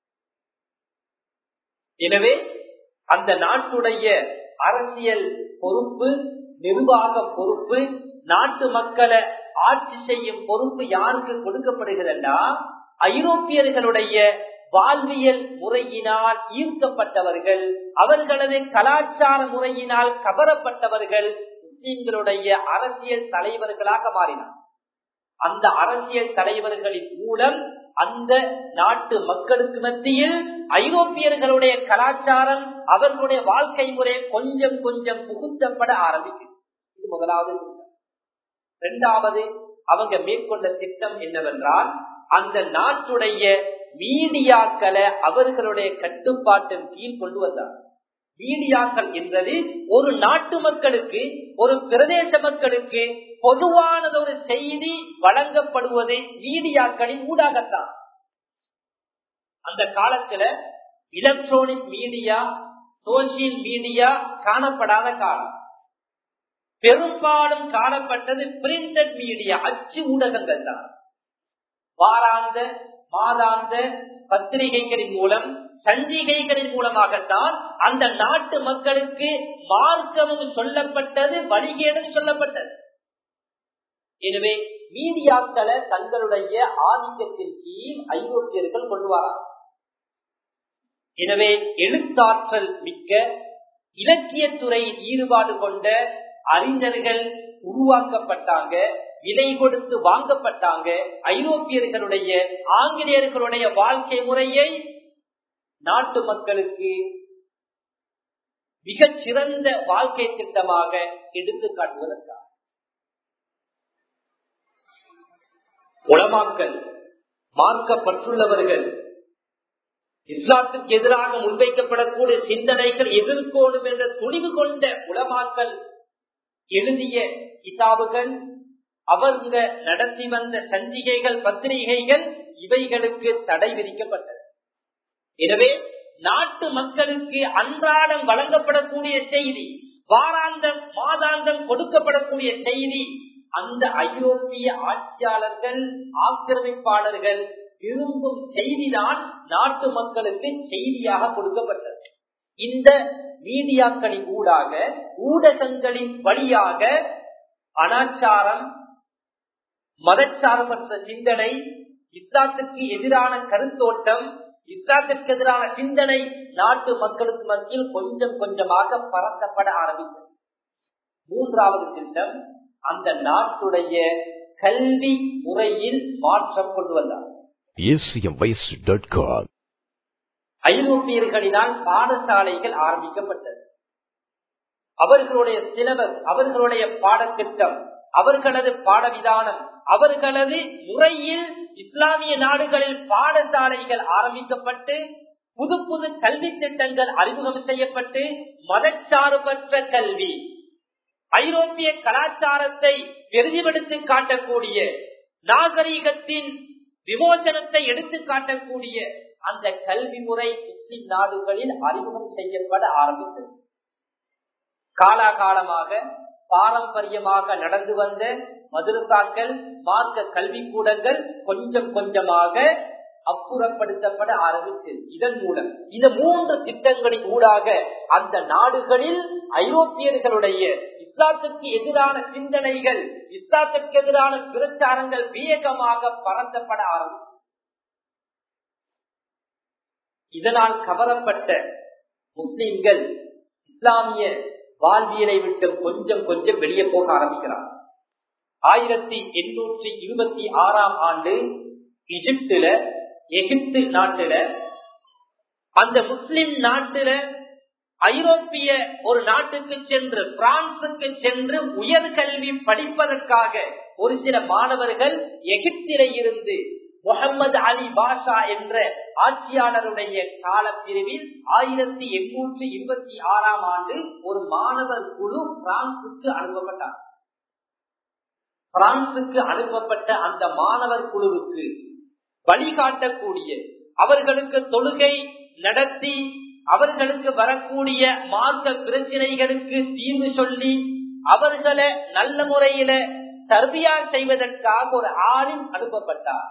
எனவே அந்த நாட்டுடைய அரசியல் பொறுப்பு நிர்வாக பொறுப்பு நாட்டு மக்களை ஆட்சி செய்யும் பொறுப்பு யாருக்கு கொடுக்கப்படுகிறதா ஐரோப்பியர்களுடைய வாழ்வியல் முறையினால் ஈர்க்கப்பட்டவர்கள் அவர்களது கலாச்சார முறையினால் கவரப்பட்டவர்கள் முஸ்லிம்களுடைய அரசியல் தலைவர்களாக மாறினார் அந்த அரசியல் தலைவர்களின் மூலம் அந்த நாட்டு மக்களுக்கு மத்தியில் ஐரோப்பியர்களுடைய கலாச்சாரம் அவர்களுடைய வாழ்க்கை முறை கொஞ்சம் கொஞ்சம் புகுத்தப்பட ஆரம்பிக்கும் இது முதலாவது இரண்டாவது அவங்க மேற்கொண்ட திட்டம் என்னவென்றால் அந்த நாட்டுடைய மீடியாக்களை அவர்களுடைய கட்டுப்பாட்டின் கீழ் கொண்டு வந்தார் மீடியாக்கள் என்பது ஒரு நாட்டு மக்களுக்கு ஒரு பிரதேச மக்களுக்கு பொதுவானது ஒரு செய்தி வழங்கப்படுவது மீடியாக்களின் ஊடாகத்தான் அந்த காலத்துல எலக்ட்ரானிக் மீடியா சோசியல் மீடியா காணப்படாத காலம் பெரும்பாலும் காணப்பட்டது பிரிண்டட் மீடியா அச்சு ஊடகங்கள் தான் வாராந்த மாதாந்த பத்திரிகைகளின் மூலம் சஞ்சிகைகளின் மூலமாகத்தான் அந்த நாட்டு மக்களுக்கு மார்க்கமும் சொல்லப்பட்டது வழிகேடும் சொல்லப்பட்டது எனவே மீடியாக்களை தங்களுடைய ஆதிக்கத்தின் கீழ் ஐரோப்பியர்கள் கொண்டு வரார் எனவே எழுத்தாற்றல் மிக்க இலக்கியத்துறையில் ஈடுபாடு கொண்ட அறிஞர்கள் உருவாக்கப்பட்டாங்க விலை கொடுத்து வாங்கப்பட்டாங்க ஐரோப்பியர்களுடைய ஆங்கிலேயர்களுடைய வாழ்க்கை முறையை நாட்டு மக்களுக்கு மிகச் சிறந்த வாழ்க்கை திட்டமாக எடுத்து காட்டுவதற்காக உளமாக்கல் மார்க்கப்பட்டுள்ளவர்கள் இஸ்லாத்துக்கு எதிராக முன்வைக்கப்படக்கூடிய சிந்தனைகள் எதிர்கோணும் என்ற துணிவு கொண்ட உலமாக்கல் எழுதிய கிதாபுகள் அவங்க நடத்தி வந்த சஞ்சிகைகள் பத்திரிகைகள் இவைகளுக்கு தடை விதிக்கப்பட்டது எனவே நாட்டு மக்களுக்கு அன்றாடம் வழங்கப்படக்கூடிய செய்தி வாராந்தம் மாதாந்தம் கொடுக்கப்படக்கூடிய செய்தி அந்த ஐரோப்பிய ஆட்சியாளர்கள் ஆக்கிரமிப்பாளர்கள் விரும்பும் செய்திதான் நாட்டு மக்களுக்கு செய்தியாக கொடுக்கப்பட்டது இந்த மீடியாக்களின் ஊடாக ஊடகங்களின் வழியாக அனாச்சாரம் மதச்சார்பற்ற சிந்தனை இஸ்லாத்துக்கு எதிரான கருத்தோட்டம் இஸ்லாத்திற்கு எதிரான சிந்தனை நாட்டு மக்களுக்கு மத்தியில் கொஞ்சம் கொஞ்சமாக பரத்தப்பட ஆரம்பித்தது மூன்றாவது திட்டம் அந்த நாட்டுடைய கல்வி முறையில் மாற்றம் கொண்டு வந்தார் acmvoice.com ஐரோப்பியர்களினால் பாடசாலைகள் ஆரம்பிக்கப்பட்டது அவர்களுடைய சிலபஸ் அவர்களுடைய பாடத்திட்டம் அவர்களது பாடவிதானம் அவர்களது முறையில் இஸ்லாமிய நாடுகளில் பாடசாலைகள் ஆரம்பிக்கப்பட்டு புது புது கல்வி திட்டங்கள் அறிமுகம் செய்யப்பட்டு மதச்சார்பற்ற கல்வி ஐரோப்பிய கலாச்சாரத்தை பெருதிபடுத்தி காட்டக்கூடிய நாகரீகத்தின் விமோசனத்தை எடுத்து காட்டக்கூடிய அந்த கல்வி முறை முஸ்லிம் நாடுகளில் அறிமுகம் செய்யப்பட ஆரம்பித்தது காலாகாலமாக பாரம்பரியமாக நடந்து வந்த மதுரசாக்கள் மார்க்க கல்வி கூடங்கள் கொஞ்சம் கொஞ்சமாக அப்புறப்படுத்தப்பட ஆரம்பித்தது இதன் மூலம் இந்த மூன்று திட்டங்களின் ஊடாக அந்த நாடுகளில் ஐரோப்பியர்களுடைய இஸ்லாத்திற்கு எதிரான சிந்தனைகள் இஸ்லாத்திற்கு எதிரான பிரச்சாரங்கள் வேகமாக பறந்தப்பட ஆரம்பித்தது இதனால் கவரப்பட்ட முஸ்லிம்கள் இஸ்லாமிய வாழ்வியலை விட்டு கொஞ்சம் கொஞ்சம் வெளியே போக ஆரம்பிக்கிறார் ஆயிரத்தி எண்ணூற்றி இருபத்தி ஆறாம் ஆண்டு எகிப்துல எகிப்து நாட்டுல அந்த முஸ்லிம் நாட்டுல ஐரோப்பிய ஒரு நாட்டுக்கு சென்று பிரான்சுக்கு சென்று உயர்கல்வி படிப்பதற்காக ஒரு சில மாணவர்கள் எகிப்திலே இருந்து முகமது அலி பாஷா என்ற ஆட்சியாளருடைய காலப்பிரிவில் ஆயிரத்தி எண்ணூற்றி இருபத்தி ஆறாம் ஆண்டு ஒரு மாணவர் குழு பிரான்சுக்கு அனுப்பப்பட்டார் பிரான்சுக்கு அனுப்பப்பட்ட அந்த மாணவர் குழுவுக்கு வழிகாட்டக்கூடிய அவர்களுக்கு தொழுகை நடத்தி அவர்களுக்கு வரக்கூடிய மார்க்க பிரச்சனைகளுக்கு தீர்வு சொல்லி அவர்களை நல்ல முறையில தர்பியா செய்வதற்காக ஒரு ஆளும் அனுப்பப்பட்டார்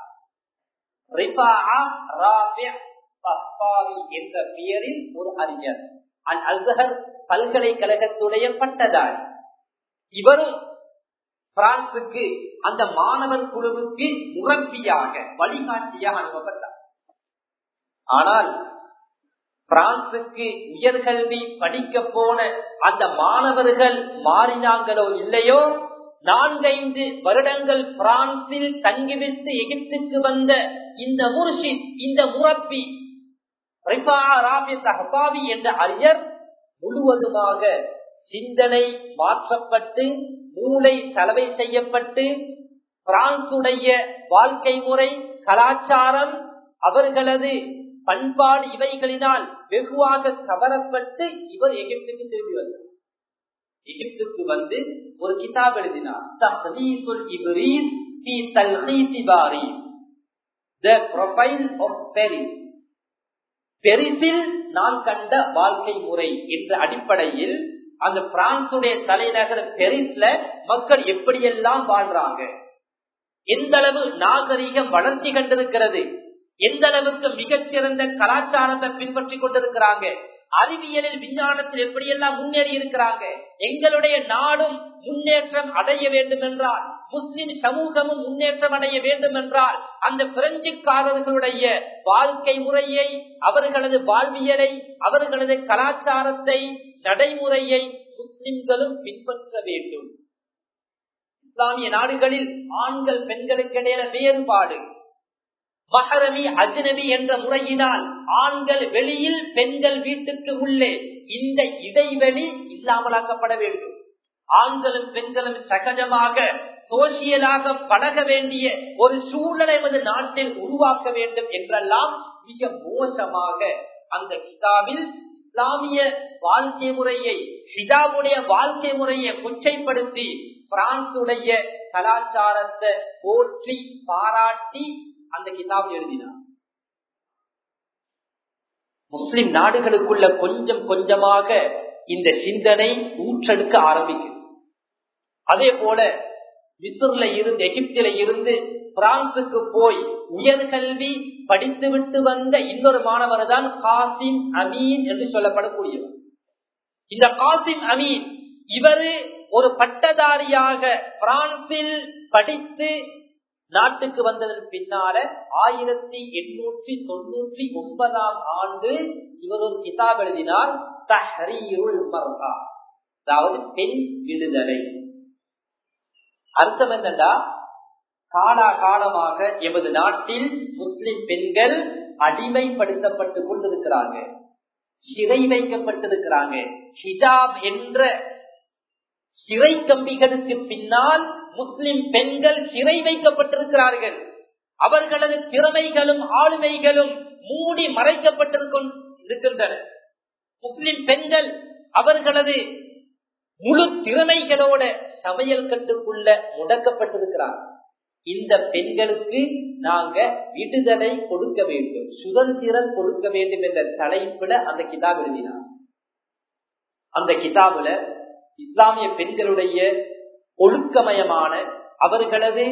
என்ற பெயரில் ஒரு அறிஞர் அல் அல்சஹர் பல்கலைக்கழகத்துடைய பட்டதாரி இவரும் பிரான்சுக்கு அந்த மாணவர் குழுவுக்கு முரப்பியாக வழிகாட்டியாக அனுப்பப்பட்டார் ஆனால் பிரான்சுக்கு உயர்கல்வி படிக்க போன அந்த மாணவர்கள் மாறினாங்களோ இல்லையோ நான்கைந்து வருடங்கள் பிரான்சில் தங்கிவிட்டு எகிப்துக்கு வந்த இந்த முர்ஷித் இந்த முரப்பி என்ற அறிஞர் முழுவதுமாக சிந்தனை மாற்றப்பட்டு மூளை தலைவை செய்யப்பட்டு பிரான்சுடைய வாழ்க்கை முறை கலாச்சாரம் அவர்களது பண்பாடு இவைகளினால் வெகுவாக கவரப்பட்டு இவர் எகிப்துக்கு திரும்பி வந்தார் எகிப்துக்கு வந்து ஒரு கிதாப் எழுதினார் தஹ்லீசுல் இப்ரீஸ் ஃபீ தல்ஹீசி பாரி த ப்ரொஃபைல் ஆஃப் பெரிஸ் பெரிசில் நான் கண்ட வாழ்க்கை முறை என்ற அடிப்படையில் அந்த பிரான்சுடைய தலைநகர் பெரிஸ்ல மக்கள் எப்படியெல்லாம் வாழ்றாங்க எந்த அளவு நாகரிகம் வளர்ச்சி கண்டிருக்கிறது எந்த அளவுக்கு மிகச்சிறந்த கலாச்சாரத்தை பின்பற்றி கொண்டிருக்கிறாங்க அறிவியலில் விஞ்ஞானத்தில் எப்படியெல்லாம் முன்னேறி இருக்கிறாங்க எங்களுடைய நாடும் முன்னேற்றம் அடைய வேண்டும் என்றால் முஸ்லிம் சமூகமும் முன்னேற்றம் அடைய வேண்டும் என்றால் அந்த பிரெஞ்சுக்காரர்களுடைய வாழ்க்கை முறையை அவர்களது வாழ்வியலை அவர்களது கலாச்சாரத்தை நடைமுறையை முஸ்லிம்களும் பின்பற்ற வேண்டும் இஸ்லாமிய நாடுகளில் ஆண்கள் பெண்களுக்கு இடையில வேறுபாடு மஹரமி அஜ்னபி என்ற முறையினால் ஆண்கள் வெளியில் பெண்கள் வீட்டுக்கு உள்ளே இந்த இடைவெளி இல்லாமலாக்கப்பட வேண்டும் ஆண்களும் பெண்களும் சகஜமாக சோசியலாக பழக வேண்டிய ஒரு சூழலை நமது நாட்டில் உருவாக்க வேண்டும் என்றெல்லாம் மிக மோசமாக அந்த கிதாபில் இஸ்லாமிய வாழ்க்கை முறையை ஹிஜாபுடைய வாழ்க்கை முறையை கொச்சைப்படுத்தி பிரான்சுடைய கலாச்சாரத்தை போற்றி பாராட்டி அந்த கிதாப் எழுதினார் முஸ்லிம் நாடுகளுக்குள்ள கொஞ்சம் கொஞ்சமாக இந்த சிந்தனை ஊற்றெடுக்க ஆரம்பிக்கும் அதே போல மிஸ்ர்ல இருந்து எகிப்தில இருந்து பிரான்சுக்கு போய் உயர்கல்வி படித்துவிட்டு வந்த இன்னொரு மாணவர் தான் காசிம் அமீன் என்று சொல்லப்படக்கூடியவர் இந்த காசிம் அமீன் இவரு ஒரு பட்டதாரியாக பிரான்சில் படித்து நாட்டுக்கு வந்ததன் பின்னால ஆயிரத்தி எண்ணூற்றி தொண்ணூற்றி ஒன்பதாம் ஆண்டு இவர் ஒரு கிதாப் எழுதினார் தஹரீருல் மர்கா அதாவது பெண் விடுதலை அர்த்தம் என்னண்டா காலா காலமாக எமது நாட்டில் முஸ்லிம் பெண்கள் அடிமைப்படுத்தப்பட்டு கொண்டிருக்கிறாங்க சிறை வைக்கப்பட்டிருக்கிறாங்க ஹிஜாப் என்ற சிறை கம்பிகளுக்கு பின்னால் முஸ்லிம் பெண்கள் சிறை வைக்கப்பட்டிருக்கிறார்கள் அவர்களது திறமைகளும் ஆளுமைகளும் மூடி மறைக்கப்பட்டிருக்கின்றன முஸ்லிம் பெண்கள் அவர்களது முழு திறமைகளோட சமையல் கட்டுக்குள்ள முடக்கப்பட்டிருக்கிறார் இந்த பெண்களுக்கு நாங்க விடுதலை கொடுக்க வேண்டும் சுதந்திரம் கொடுக்க வேண்டும் என்ற தலைப்புல அந்த கிதாப் எழுதினார் அந்த கிதாபுல இஸ்லாமிய பெண்களுடைய ஒழுக்கமயமான அவர்களது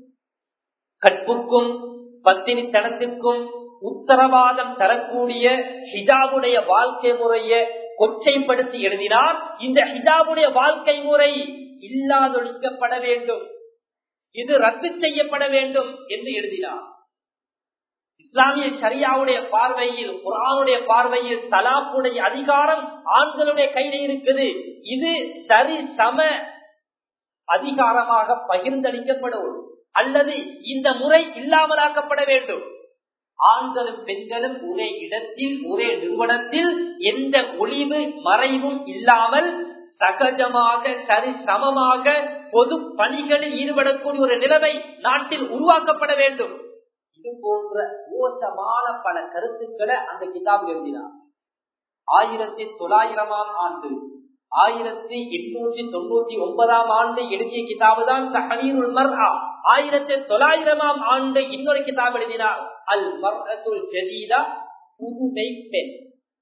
கற்புக்கும் பத்தினித்தனத்திற்கும் உத்தரவாதம் தரக்கூடிய ஹிஜாபுடைய வாழ்க்கை முறைய கொச்சைப்படுத்தி எழுதினார் இந்த ஹிஜாபுடைய வாழ்க்கை முறை இல்லாதொழிக்கப்பட வேண்டும் இது ரத்து செய்யப்பட வேண்டும் என்று எழுதினார் இஸ்லாமிய சரியாவுடைய பார்வையில் குரானுடைய பார்வையில் தலாப்புடைய அதிகாரம் ஆண்களுடைய கையில இருக்குது இது சரி சம அதிகாரமாக பகிர்ந்தளிக்கப்படும் அல்லது இந்த முறை இல்லாமலாக்கப்பட வேண்டும் ஆண்களும் பெண்களும் ஒரே இடத்தில் ஒரே நிறுவனத்தில் எந்த ஒளிவு மறைவும் இல்லாமல் சகஜமாக சரி சமமாக பொது பணிகளில் ஈடுபடக்கூடிய ஒரு நிலைமை நாட்டில் உருவாக்கப்பட வேண்டும் இது போன்ற மோசமான பல கருத்துக்களை அந்த கிதாப் எழுதினார் ஆயிரத்தி தொள்ளாயிரமாம் ஆண்டு ஆயிரத்தி எண்ணூற்றி தொண்ணூத்தி ஒன்பதாம் ஆண்டு எழுதிய கிதாபு தான் தஹரீருல் மர்ஆ ஆயிரத்தி தொள்ளாயிரமாம் ஆண்டு இன்னொரு கிதாப் எழுதினார் அல் மர்அத்துல் ஜதீதா புதுமை பெண்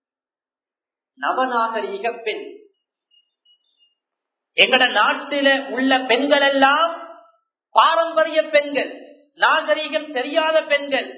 நவநாகரீக பெண் எங்கட நாட்டில உள்ள பெண்கள் எல்லாம் பாரம்பரிய பெண்கள் நாகரீகம் தெரியாத பெண்கள்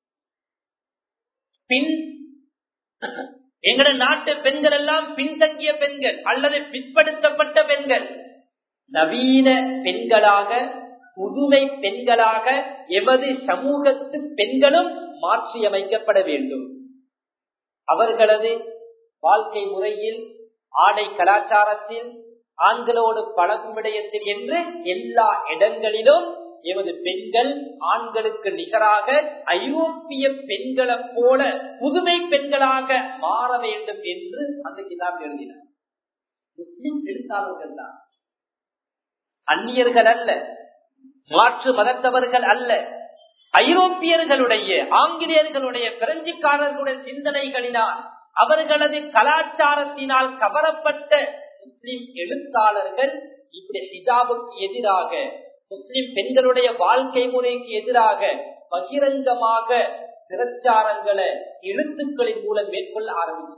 பின் எங்கட நாட்டு பெண்கள் எல்லாம் பின்தங்கிய பெண்கள் அல்லது பிற்படுத்தப்பட்ட பெண்கள் நவீன பெண்களாக புதுமை பெண்களாக எமது சமூகத்து பெண்களும் மாற்றியமைக்கப்பட வேண்டும் அவர்களது வாழ்க்கை முறையில் ஆடை கலாச்சாரத்தில் ஆண்களோடு பழகும் விடயத்தில் என்று எல்லா இடங்களிலும் எமது பெண்கள் ஆண்களுக்கு நிகராக ஐரோப்பிய பெண்களை போல புதுமை பெண்களாக மாற வேண்டும் என்று அந்த கிதாப் எழுதினார் முஸ்லிம் எழுத்தாளர்கள் தான் அந்நியர்கள் அல்ல மாற்று மதத்தவர்கள் அல்ல ஐரோப்பியர்களுடைய ஆங்கிலேயர்களுடைய பிரெஞ்சுக்காரர்களுடைய சிந்தனைகளினால் அவர்களது கலாச்சாரத்தினால் கவரப்பட்ட முஸ்லிம் எழுத்தாளர்கள் இப்படி ஹிஜாபுக்கு எதிராக முஸ்லிம் பெண்களுடைய வாழ்க்கை முறைக்கு எதிராக பகிரங்கமாக பிரச்சாரங்களை எழுத்துக்களின் மூலம் மேற்கொள்ள ஆரம்பிச்சு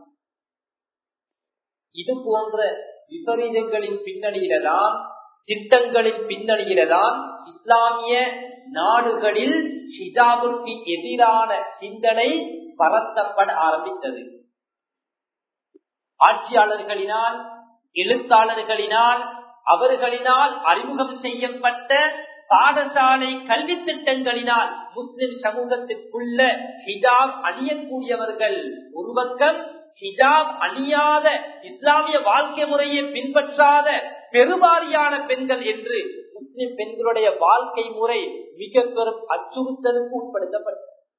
இது போன்ற விபரீதங்களின் பின்னணியில்தான் திட்டங்களின் பின்னணியில்தான் இஸ்லாமிய நாடுகளில் ஹிஜாபுக்கு எதிரான சிந்தனை பரத்தப்பட ஆரம்பித்தது ஆட்சியாளர்களினால் எழுத்தாளர்களினால் அவர்களினால் அறிமுகம் செய்யப்பட்ட பாடசாலை கல்வி திட்டங்களினால் முஸ்லிம் சமூகத்திற்குள்ள ஹிஜாப் அணியக்கூடியவர்கள் ஒரு பக்கம் ஹிஜாப் அணியாத இஸ்லாமிய வாழ்க்கை முறையை பின்பற்றாத பெருவாரியான பெண்கள் என்று முஸ்லிம் பெண்களுடைய வாழ்க்கை முறை மிக பெரும் அச்சுறுத்தலுக்கு உட்படுத்தப்பட்டது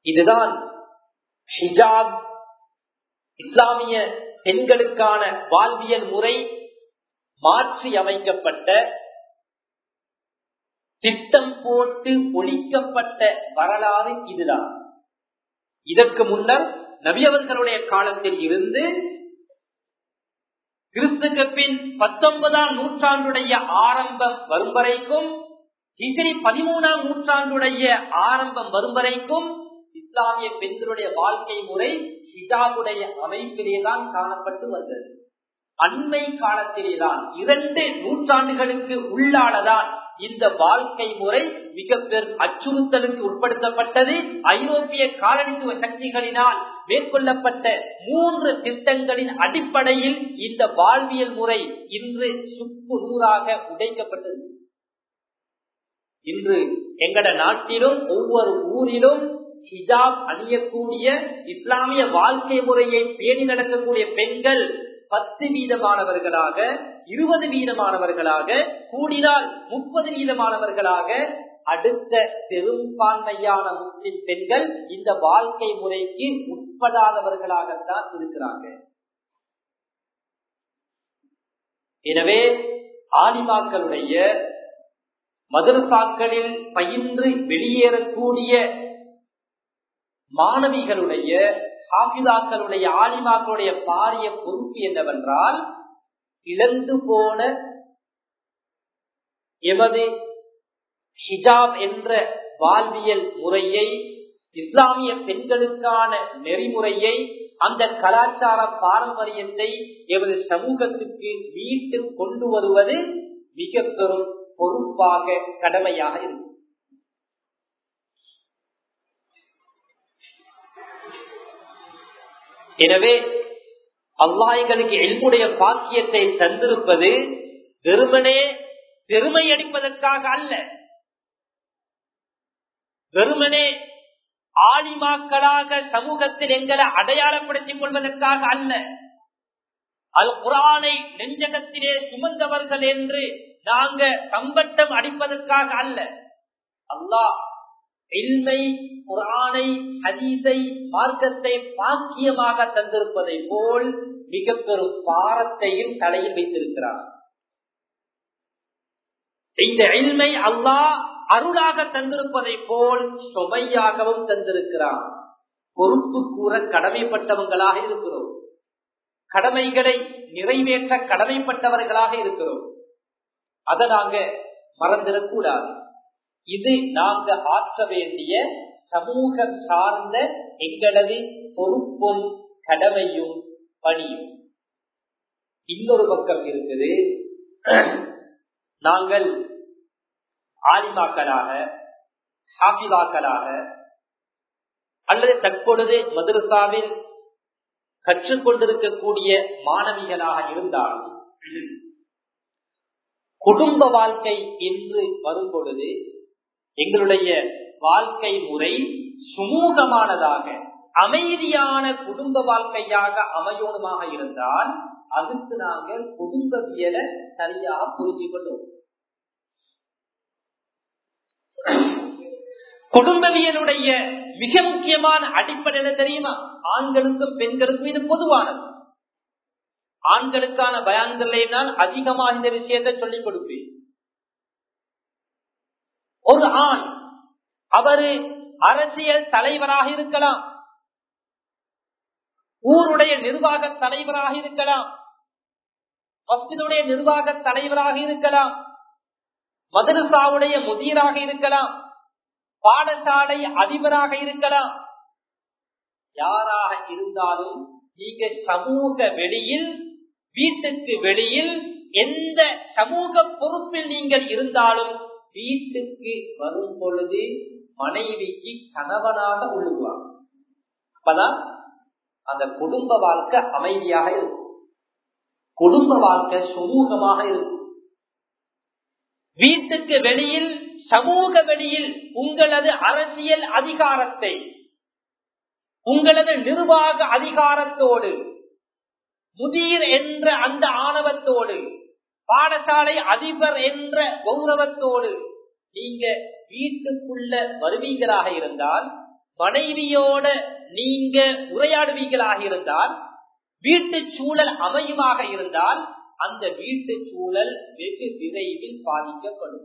இதுதான் ஹிஜாப் இஸ்லாமிய பெண்களுக்கான வாழ்வியல் முறை மாற்றி அமைக்கப்பட்ட திட்டம் போட்டு ஒழிக்கப்பட்ட வரலாறு இதுதான் இதற்கு முன்னர் நபியவர்களுடைய காலத்தில் இருந்து கிறிஸ்துக்கு பின் பத்தொன்பதாம் நூற்றாண்டுடைய ஆரம்பம் வரும் வரைக்கும் ஹிஜ்ரி பதிமூணாம் நூற்றாண்டுடைய ஆரம்பம் வரும் வரைக்கும் இஸ்லாமிய பெண்களுடைய வாழ்க்கை முறை ஹிஜாபுடைய அமைப்பிலேதான் காணப்பட்டு வந்தது அண்மை காலத்திலேதான் இரண்டு நூற்றாண்டுகளுக்கு உள்ளானதான் இந்த வாழ்க்கை முறை மிக பெரும் அச்சுறுத்தலுக்கு உட்படுத்தப்பட்டது ஐரோப்பிய காலனித்துவ சக்திகளினால் மேற்கொள்ளப்பட்ட மூன்று திட்டங்களின் அடிப்படையில் இந்த வாழ்வியல் முறை இன்று சுக்கு நூறாக உடைக்கப்பட்டது இன்று எங்கட நாட்டிலும் ஒவ்வொரு ஊரிலும் ஹிஜாப் அணியக்கூடிய இஸ்லாமிய வாழ்க்கை முறையை பேணி நடக்கக்கூடிய பெண்கள் பத்து வீதமானவர்களாக இருபது வீதமானவர்களாக கூடினால் முப்பது வீதமானவர்களாக அடுத்த பெரும்பான்மையான முஸ்லிம் பெண்கள் இந்த வாழ்க்கை முறைக்கு உட்படாதவர்களாகத்தான் இருக்கிறாங்க எனவே ஆலிமாக்களுடைய மதரசாக்களில் பயின்று வெளியேறக்கூடிய மாணவிகளுடைய ஹாபிதாக்களுடைய ஆலிமாக்களுடைய பாரிய பொறுப்பு என்னவென்றால் இழந்து போன எமது ஹிஜாப் என்ற வாழ்வியல் முறையை இஸ்லாமிய பெண்களுக்கான நெறிமுறையை அந்த கலாச்சார பாரம்பரியத்தை எமது சமூகத்துக்கு மீட்டு கொண்டு வருவது மிக பெரும் பொறுப்பாக கடமையாக இருக்கும் எனவே அல்லா எங்களுக்கு எல்முடைய பாக்கியத்தை தந்திருப்பது வெறுமனே பெருமை அடிப்பதற்காக அல்ல வெறுமனே ஆலிமாக்களாக சமூகத்தில் எங்களை அடையாளப்படுத்திக் கொள்வதற்காக அல்ல அல் குரானை நெஞ்சகத்திலே சுமந்தவர்கள் என்று நாங்க சம்பட்டம் அடிப்பதற்காக அல்ல அல்லாஹ் இல்மை குரானை ஹதீஸை மார்க்கத்தை பாக்கியமாக தந்திருப்பதை போல் மிக பெரும் பாரத்தையும் தலையில் வைத்திருக்கிறார் இந்த இல்மை அல்லாஹ் அருளாக தந்திருப்பதை போல் சுமையாகவும் தந்திருக்கிறார் பொறுப்பு கூற கடமைப்பட்டவங்களாக இருக்கிறோம் கடமைகளை நிறைவேற்ற கடமைப்பட்டவர்களாக இருக்கிறோம் அதை நாங்க மறந்துடக்கூடாது இது நாங்க ஆற்ற வேண்டிய சமூகம் சார்ந்த எங்களது பொறுப்பும் கடமையும் பணியும் இன்னொரு பக்கம் இருக்குது நாங்கள் ஆலிமாக்களாக ஹாபிதாக்களாக அல்லது தற்பொழுது மதுரசாவில் கற்றுக்கொண்டிருக்கக்கூடிய மாணவிகளாக இருந்தாலும் குடும்ப வாழ்க்கை என்று வரும் பொழுது எங்களுடைய வாழ்க்கை முறை சுமூகமானதாக அமைதியான குடும்ப வாழ்க்கையாக அமையோணுமாக இருந்தால் அதுக்கு நாங்கள் குடும்பவியலை சரியாக புரிஞ்சு கொள்வோம் குடும்பவியலுடைய மிக முக்கியமான அடிப்படை என்ன தெரியுமா ஆண்களுக்கும் பெண்களுக்கும் இது பொதுவானது ஆண்களுக்கான பயான்களை நான் அதிகமாக இந்த விஷயத்தை சொல்லிக் கொடுப்பேன் ஒரு ஆண் அவரு அரசியல் தலைவராக இருக்கலாம் ஊருடைய நிர்வாக தலைவராக இருக்கலாம் மஸ்ஜிதுடைய நிர்வாக தலைவராக இருக்கலாம் மதரசாவுடைய முதியராக இருக்கலாம் பாடசாலை அதிபராக இருக்கலாம் யாராக இருந்தாலும் நீங்க சமூக வெளியில் வீட்டுக்கு வெளியில் எந்த சமூக பொறுப்பில் நீங்கள் இருந்தாலும் வீட்டுக்கு வரும் பொழுது மனைவிக்கு கணவனாக உள்ளுவார் அப்பதான் அந்த குடும்ப வாழ்க்கை அமைதியாக இருக்கும் குடும்ப வாழ்க்கை சுமூகமாக இருக்கும் வீட்டுக்கு வெளியில் சமூக வெளியில் உங்களது அரசியல் அதிகாரத்தை உங்களது நிர்வாக அதிகாரத்தோடு முதிர் என்ற அந்த ஆணவத்தோடு பாடசாலை அதிபர் என்ற கௌரவத்தோடு நீங்க வீட்டுக்குள்ள வருவீங்களாக இருந்தால் மனைவியோட நீங்க உரையாடுவீங்களாக இருந்தால் வீட்டு சூழல் அமையுமாக இருந்தால் அந்த வீட்டு சூழல் வெகு விரைவில் பாதிக்கப்படும்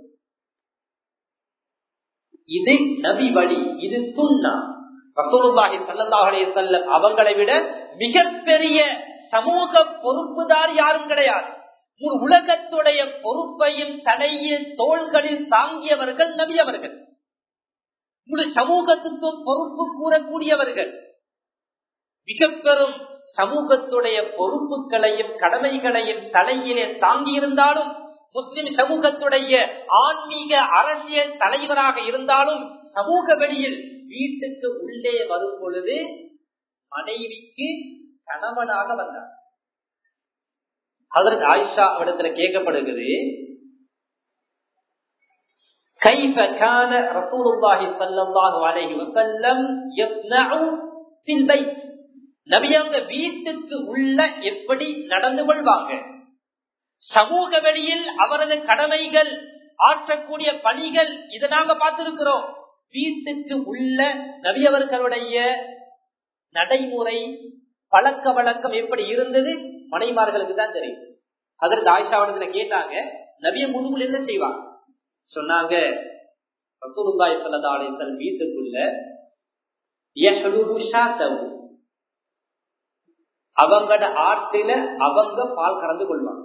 இது நபி வழி இது துண்ணா ரசூலுல்லாஹி ஸல்லல்லாஹு அலைஹி வஸல்லம் அவங்களை விட மிகப்பெரிய சமூக பொறுப்புதார் யாரும் கிடையாது ஒரு உலகத்துடைய பொறுப்பையும் தலையில் தோள்களில் தாங்கியவர்கள் நபி அவர்கள் முழு சமூகத்துக்கும் பொறுப்பு கூறக்கூடியவர்கள் மிக பெரும் சமூகத்துடைய பொறுப்புகளையும் கடமைகளையும் தலையிலே தாங்கியிருந்தாலும் முஸ்லிம் சமூகத்துடைய ஆன்மீக அரசியல் தலைவராக இருந்தாலும் சமூக வெளியில் வீட்டுக்கு உள்ளே வரும் பொழுது மனைவிக்கு கணவனாக வந்தார் அதற்கு ஆயிஷா இடத்துல கேட்கப்படுகிறது كيف كان رسول الله صلى الله عليه وسلم يصنع في البيت நபியவங்க வீட்டுக்கு உள்ள எப்படி நடந்து கொள்வாங்க சமூக வெளியில் அவரது கடமைகள் ஆற்றக்கூடிய பணிகள் இதை நாங்க பார்த்திருக்கிறோம் வீட்டுக்கு உள்ள நபியவர்களுடைய நடைமுறை பழக்க வழக்கம் எப்படி இருந்தது மனைமார்களுக்கு தான் தெரியும் அதற்கு ஆயிஷாவனத்துல கேட்டாங்க நபிய முதுகுல என்ன செய்வாங்க சொன்னாங்க ரசூலுல்லாஹி ஸல்லல்லாஹு அலைஹி வஸல்லம் வீட்டுக்குள்ள யஹ்லுபு ஷாத்தவு அவங்கட ஆட்டில அவங்க பால் கறந்து கொள்வாங்க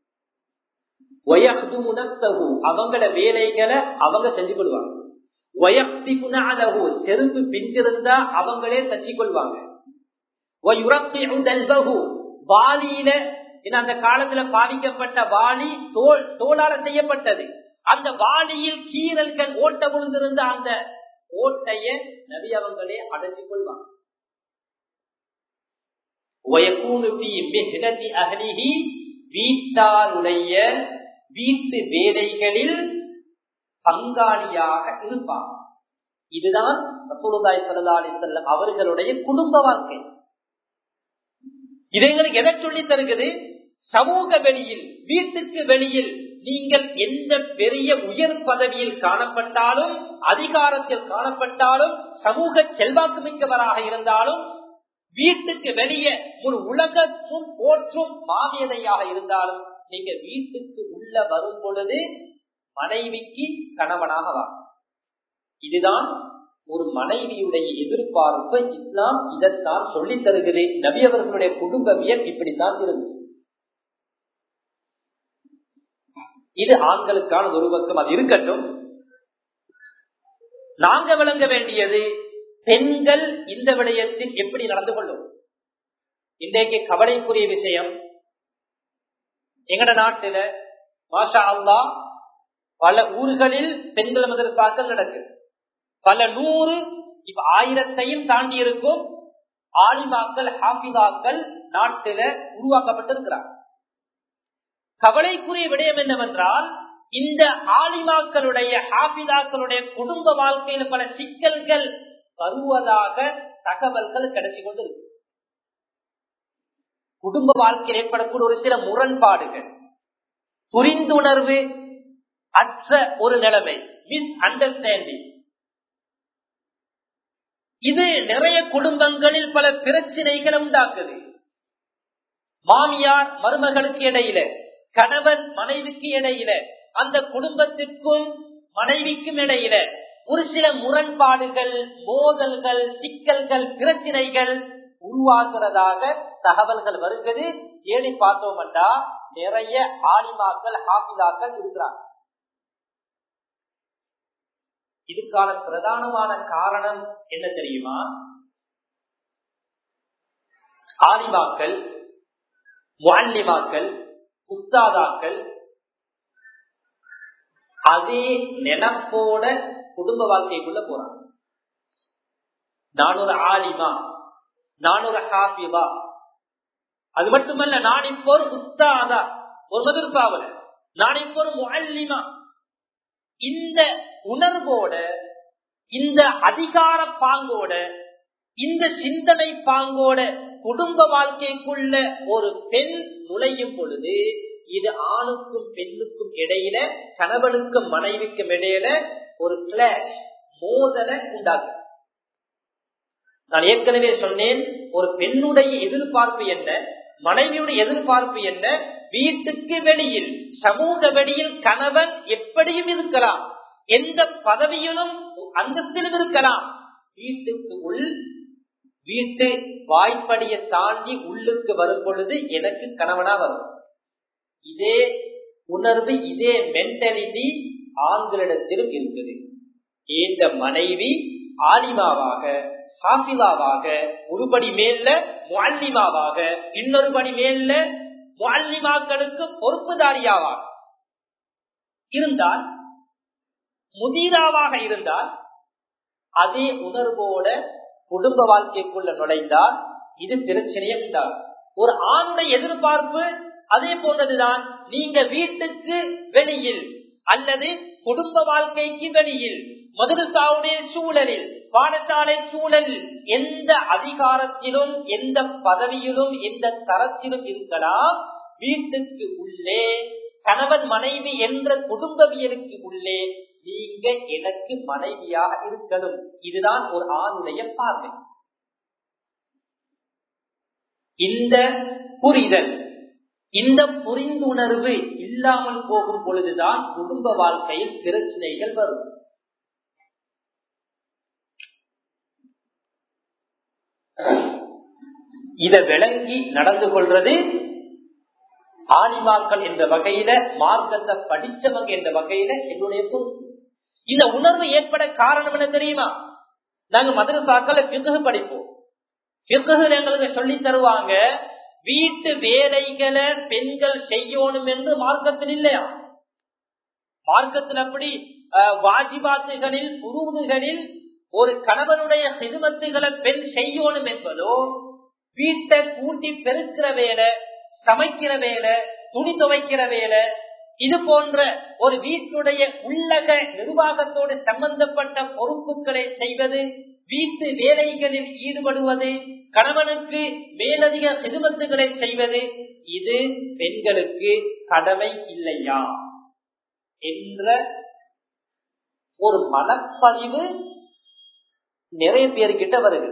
அவங்களோட வேலைகளை அவங்க செஞ்சு கொள்வாங்க செருப்பு பிஞ்சிருந்தா அவங்களே தச்சு கொள்வாங்க வாலியில அந்த காலத்துல பாதிக்கப்பட்ட வாலி தோல் தோளால செய்யப்பட்டது அந்த வாலியில் கீரல்கள் ஓட்ட விழுந்திருந்த அந்த ஓட்டைய நபி அவங்களே அடைச்சு கொள்வாங்க வீட்டாருடைய வீட்டு வேலைகளில் பங்காளியாக இருப்பாங்க இதுதான் ரசூலுல்லாஹி ஸல்லல்லாஹு அலைஹி வஸல்லம் அவர்களுடைய குடும்ப வாழ்க்கை இதை எங்களுக்கு எதை சொல்லி தருகிறது சமூக வெளியில் வீட்டுக்கு வெளியில் நீங்கள் எந்த பெரிய உயர் பதவியில் காணப்பட்டாலும் அதிகாரத்தில் காணப்பட்டாலும் சமூக செல்வாக்கு மிக்கவராக இருந்தாலும் வீட்டுக்கு வெளியே ஒரு உலகத்தும் போற்றும் மாமியதையாக இருந்தாலும் நீங்க வீட்டுக்கு உள்ள வரும் பொழுது மனைவிக்கு கணவனாக வா இதுதான் ஒரு மனைவியுடைய எதிர்பார்ப்பு இஸ்லாம் இதைத்தான் சொல்லி தருகிறது நபி அவர்களுடைய குடும்பவியல் இப்படித்தான் இருந்தது இது ஆண்களுக்கான ஒரு பக்கம் அது இருக்கட்டும் நாங்க விளங்க வேண்டியது பெண்கள் இந்த விடயத்தில் எப்படி நடந்து கொள்ளும் இன்றைக்கு கவலைக்குரிய விஷயம் எங்கட நாட்டில மாஷா அல்லா பல ஊர்களில் பெண்கள் மதரசாக்கள் நடக்குது பல நூறு இப்ப ஆயிரத்தையும் தாண்டி இருக்கும் ஆலிமாக்கள் ஹாபிதாக்கள் நாட்டில உருவாக்கப்பட்டிருக்கிறார் கவலைக்குரிய விடயம் என்னவென்றால் இந்த ஆலிமாக்களுடைய ஹாபிதாக்களுடைய குடும்ப வாழ்க்கையில பல சிக்கல்கள் வருவதாக தகவல்கள் கிடைச்சி கொண்டு குடும்ப வாழ்க்கையில் ஏற்படக்கூடிய ஒரு சில முரண்பாடுகள் புரிந்துணர்வு அற்ற ஒரு நிலைமை மிஸ் அண்டர்ஸ்டாண்டிங் இது நிறைய குடும்பங்களில் பல பிரச்சனைகள் உண்டாக்குது மாமியார் மருமகளுக்கு இடையில கணவன் மனைவிக்கு இடையில அந்த குடும்பத்திற்கும் மனைவிக்கும் இடையில ஒரு சில முரண்பாடுகள் மோதல்கள் சிக்கல்கள் பிரச்சனைகள் உருவாக்குறதாக தகவல்கள் வருகிறது ஏழி பார்த்தோம்டா நிறைய ஆலிமாக்கள் ஹாபிதாக்கள் இருக்கிறாங்க இதுக்கான பிரதானமான காரணம் என்ன தெரியுமா ஆலிமாக்கள் வால்லிமாக்கள் உஸ்தாதாக்கள் அதே நினப்போட குடும்ப வாழ்க்கைக்குள்ள போறாங்க நான் ஒரு ஆலிமா நான் ஒரு ஹாஃபிதா அது மட்டுமல்ல நான் இப்போ ஒரு உஸ்தாதா ஒரு மதிர்பாவல நான் இப்போ ஒரு முல்லிமா இந்த உணர்வோட இந்த அதிகார பாங்கோட இந்த சிந்தனை பாங்கோட குடும்ப வாழ்க்கைக்குள்ள ஒரு பெண் நுழையும் பொழுது இது ஆணுக்கும் பெண்ணுக்கும் இடையில கணவனுக்கும் மனைவிக்கும் இடையில ஒரு கிளாஷ் மோதலை உண்டாகும் நான் ஏற்கனவே சொன்னேன் ஒரு பெண்ணுடைய எதிர்பார்ப்பு என்ன மனைவியுடைய எதிர்பார்ப்பு என்ன வீட்டுக்கு வெளியில் சமூக வெளியில் கணவன் எப்படியும் இருக்கலாம் எந்த பதவியிலும் அந்தத்திலும் இருக்கலாம் வீட்டுக்கு உள் வீட்டு வாய்ப்படியை தாண்டி உள்ளுக்கு வரும் பொழுது எனக்கு கணவனா வரும் இதே உணர்வு இதே மென்டாலிட்டி ஆண்களிடத்திலும் இருக்குது இந்த மனைவி ஆலிமாவாக சாபிலாவாக ஒருபடி மேல்ல முல்லிமாவாக இன்னொரு படி மேல்ல முல்லிமாக்களுக்கு பொறுப்புதாரியாவாக இருந்தால் முதிராவாக இருந்தால் அதே உணர்வோட குடும்ப வாழ்க்கைக்குள்ள நுழைந்தால் இது பிரச்சனையே உண்டாகும் ஒரு ஆணுடைய எதிர்பார்ப்பு அதே போன்றதுதான் நீங்க வீட்டுக்கு வெளியில் அல்லது குடும்ப வாழ்க்கைக்கு வெளியில் மதுரசாவுடைய சூழலில் பாடசாலை சூழலில் எந்த அதிகாரத்திலும் எந்த பதவியிலும் எந்த தரத்திலும் இருக்கலாம் வீட்டுக்கு உள்ளே கணவன் மனைவி என்ற குடும்பவியலுக்கு உள்ளே நீங்க எனக்கு மனைவியாக இருக்கணும் இதுதான் ஒரு ஆணுடைய பார்வை இந்த புரிதல் இந்த புரிந்துணர்வு இல்லாமல் போகும் பொழுதுதான் குடும்ப வாழ்க்கையில் பிரச்சனைகள் வரும் இத விளங்கி நடந்து கொள்றது ஆலிமாக்கள் என்ற வகையில மார்க்கத்தை படிச்சவங்க என்ற வகையில என்னுடைய பொறுப்பு இந்த உணர்வு ஏற்பட காரணம் என்ன தெரியுமா நாங்க மதுரசாக்களை பிறகு படிப்போம் பிறகு எங்களுக்கு சொல்லி தருவாங்க வீட்டு வேலைகளை பெண்கள் செய்யணும் என்று மார்க்கத்தில் இல்லையா மார்க்கத்தில் அப்படி வாஜிபாத்துகளில் புருவுகளில் ஒரு கணவனுடைய சிறுமத்துகளை பெண் செய்யணும் என்பதோ வீட்டை கூட்டி பெருக்கிற வேலை சமைக்கிற வேலை துணி துவைக்கிற வேலை இது போன்ற ஒரு வீட்டுடைய உள்ளக நிர்வாகத்தோடு சம்பந்தப்பட்ட பொறுப்புகளை செய்வது வீட்டு வேலைகளில் ஈடுபடுவது கணவனுக்கு மேலதிக சிறுமத்துகளை செய்வது இது பெண்களுக்கு கடமை இல்லையா என்ற ஒரு மனப்பதிவு நிறைய பேர்கிட்ட வருது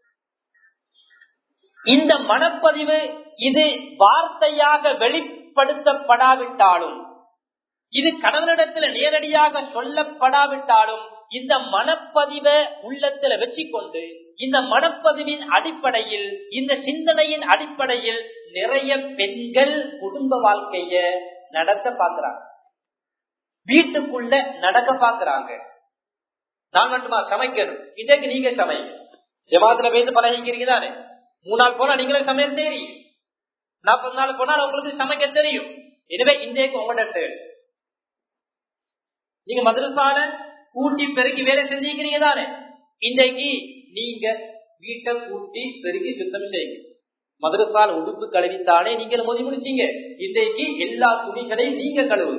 இந்த மனப்பதிவு இது வார்த்தையாக வெளிப்படுத்தப்படாவிட்டாலும் இது கணவனிடத்துல நேரடியாக சொல்லப்படாவிட்டாலும் இந்த மனப்பதிவை உள்ளத்துல வச்சுக்கொண்டு இந்த மனப்பதிவின் அடிப்படையில் இந்த சிந்தனையின் அடிப்படையில் நிறைய பெண்கள் குடும்ப வாழ்க்கைய நடத்த பாக்குறாங்க வீட்டுக்குள்ள நடக்க பாக்குறாங்க நான் மட்டுமா சமைக்கணும் இன்றைக்கு நீங்க சமைங்க ஜமாத்துல பேருந்து பழகிக்கிறீங்க தானே மூணு நாள் போனா நீங்களே சமையல் தெரியும் நாற்பது நாள் போனால் உங்களுக்கு சமைக்க தெரியும் எனவே இன்றைக்கு உங்களோட நீங்க மதுரசால கூட்டி பெருக்கி வேலை செஞ்சுக்கிறீங்க தானே இன்றைக்கு நீங்க வீட்டை கூட்டி பெருக்கி சுத்தம் செய்யுங்க மதுரசால் உடுப்பு கழுவித்தானே நீங்க மொழி முடிச்சீங்க இன்றைக்கு எல்லா துணிகளையும் நீங்க கழுவு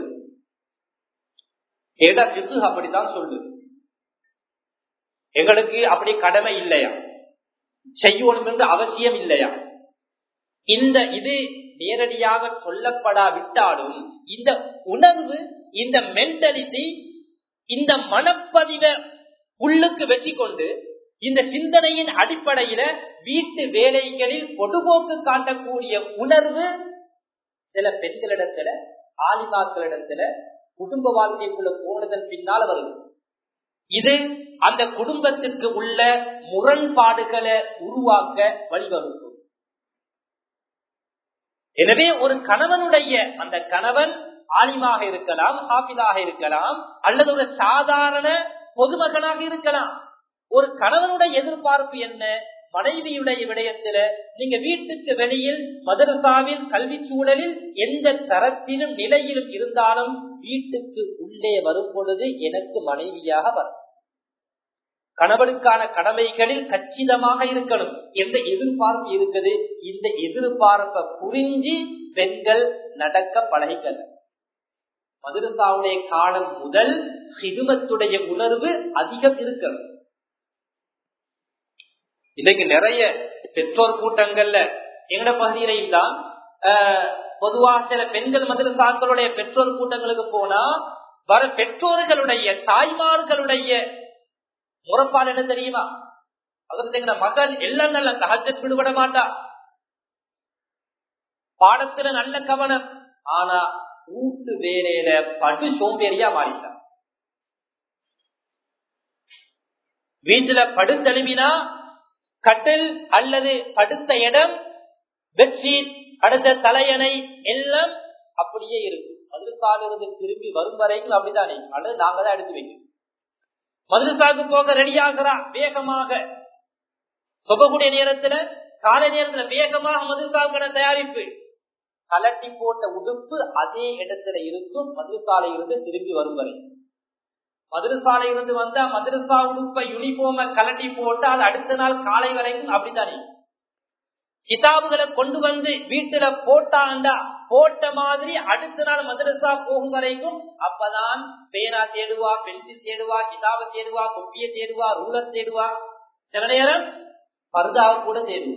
ஏடா சித்து அப்படித்தான் சொல்லு எங்களுக்கு அப்படி கடமை இல்லையா செய்யணும் என்று அவசியம் இல்லையா இந்த இது நேரடியாக சொல்லப்படாவிட்டாலும் இந்த உணர்வு இந்த மென்டாலிட்டி இந்த மனப்பதிவை உள்ளுக்கு வச்சுக்கொண்டு இந்த சிந்தனையின் அடிப்படையில வீட்டு வேலைகளில் பொதுபோக்கு காட்டக்கூடிய உணர்வு சில பெண்களிடத்துல ஆலிமாக்களிடத்துல குடும்ப வாழ்க்கைக்குள்ள போனதன் பின்னால வருது இது அந்த குடும்பத்திற்கு உள்ள முரண்பாடுகளை உருவாக்க வழிவகுக்கும் எனவே ஒரு கணவனுடைய அந்த கணவன் ஆலிமாக இருக்கலாம் ஹாபிதாக இருக்கலாம் அல்லது ஒரு சாதாரண பொதுமகனாக இருக்கலாம் ஒரு கணவனுடைய எதிர்பார்ப்பு என்ன மனைவியுடைய விடயத்துல நீங்க வீட்டுக்கு வெளியில் மதரசாவில் கல்வி சூழலில் எந்த தரத்திலும் நிலையிலும் இருந்தாலும் வீட்டுக்கு உள்ளே வரும் பொழுது எனக்கு மனைவியாக வரும் கணவனுக்கான கடமைகளில் கச்சிதமாக இருக்கணும் எந்த எதிர்பார்ப்பு இருக்குது இந்த எதிர்பார்ப்பை புரிஞ்சு பெண்கள் நடக்க பழகிக்கல மதுரசாவுடைய காலம் முதல் சிதுமத்துடைய உணர்வு அதிகம் இருக்கிறது இன்னைக்கு நிறைய பெற்றோர் கூட்டங்கள்ல எங்கட பகுதியிலையும் தான் பொதுவாக சில பெண்கள் மதுரசாக்களுடைய பெற்றோர் கூட்டங்களுக்கு போனா வர பெற்றோர்களுடைய தாய்மார்களுடைய முறப்பாடு என்ன தெரியுமா அதற்கு எங்க மகள் எல்லாம் நல்ல தகஜ விடுபட மாட்டா பாடத்துல நல்ல கவனம் ஆனா வீட்டு வேலையில படு சோம்பேறியா மாறிட்டா வீட்டுல படுத்தெழுமினா கட்டில் அல்லது படுத்த இடம் பெட்ஷீட் அடுத்த தலையணை எல்லாம் அப்படியே இருக்கு மதுரசாலிருந்து திரும்பி வரும் வரைக்கும் அப்படித்தானே அல்லது நாங்க தான் எடுத்து வைக்கணும் மதுரசாவுக்கு போக ரெடி ஆகிறா வேகமாக சொபகுடைய நேரத்துல காலை நேரத்துல வேகமாக மதுரசாவுக்கான தயாரிப்பு கலட்டி போட்ட உடுப்பு அதே இடத்துல இருக்கும் மதுரசாலை இருந்து திரும்பி வரும் வரை மதுரசாலை இருந்து வந்தா மதுரசா உடுப்பை யூனிஃபார்ம கலட்டி போட்டு அது அடுத்த நாள் காலை வரைக்கும் அப்படித்தானே கிதாபுகளை கொண்டு வந்து வீட்டுல போட்டாண்டா போட்ட மாதிரி அடுத்த நாள் மதரசா போகும் வரைக்கும் அப்பதான் பேனா தேடுவா பென்சில் தேடுவா கிதாபை தேடுவா கொப்பிய தேடுவா ரூலர் தேடுவா சில நேரம் பருதாவை கூட தேடுவா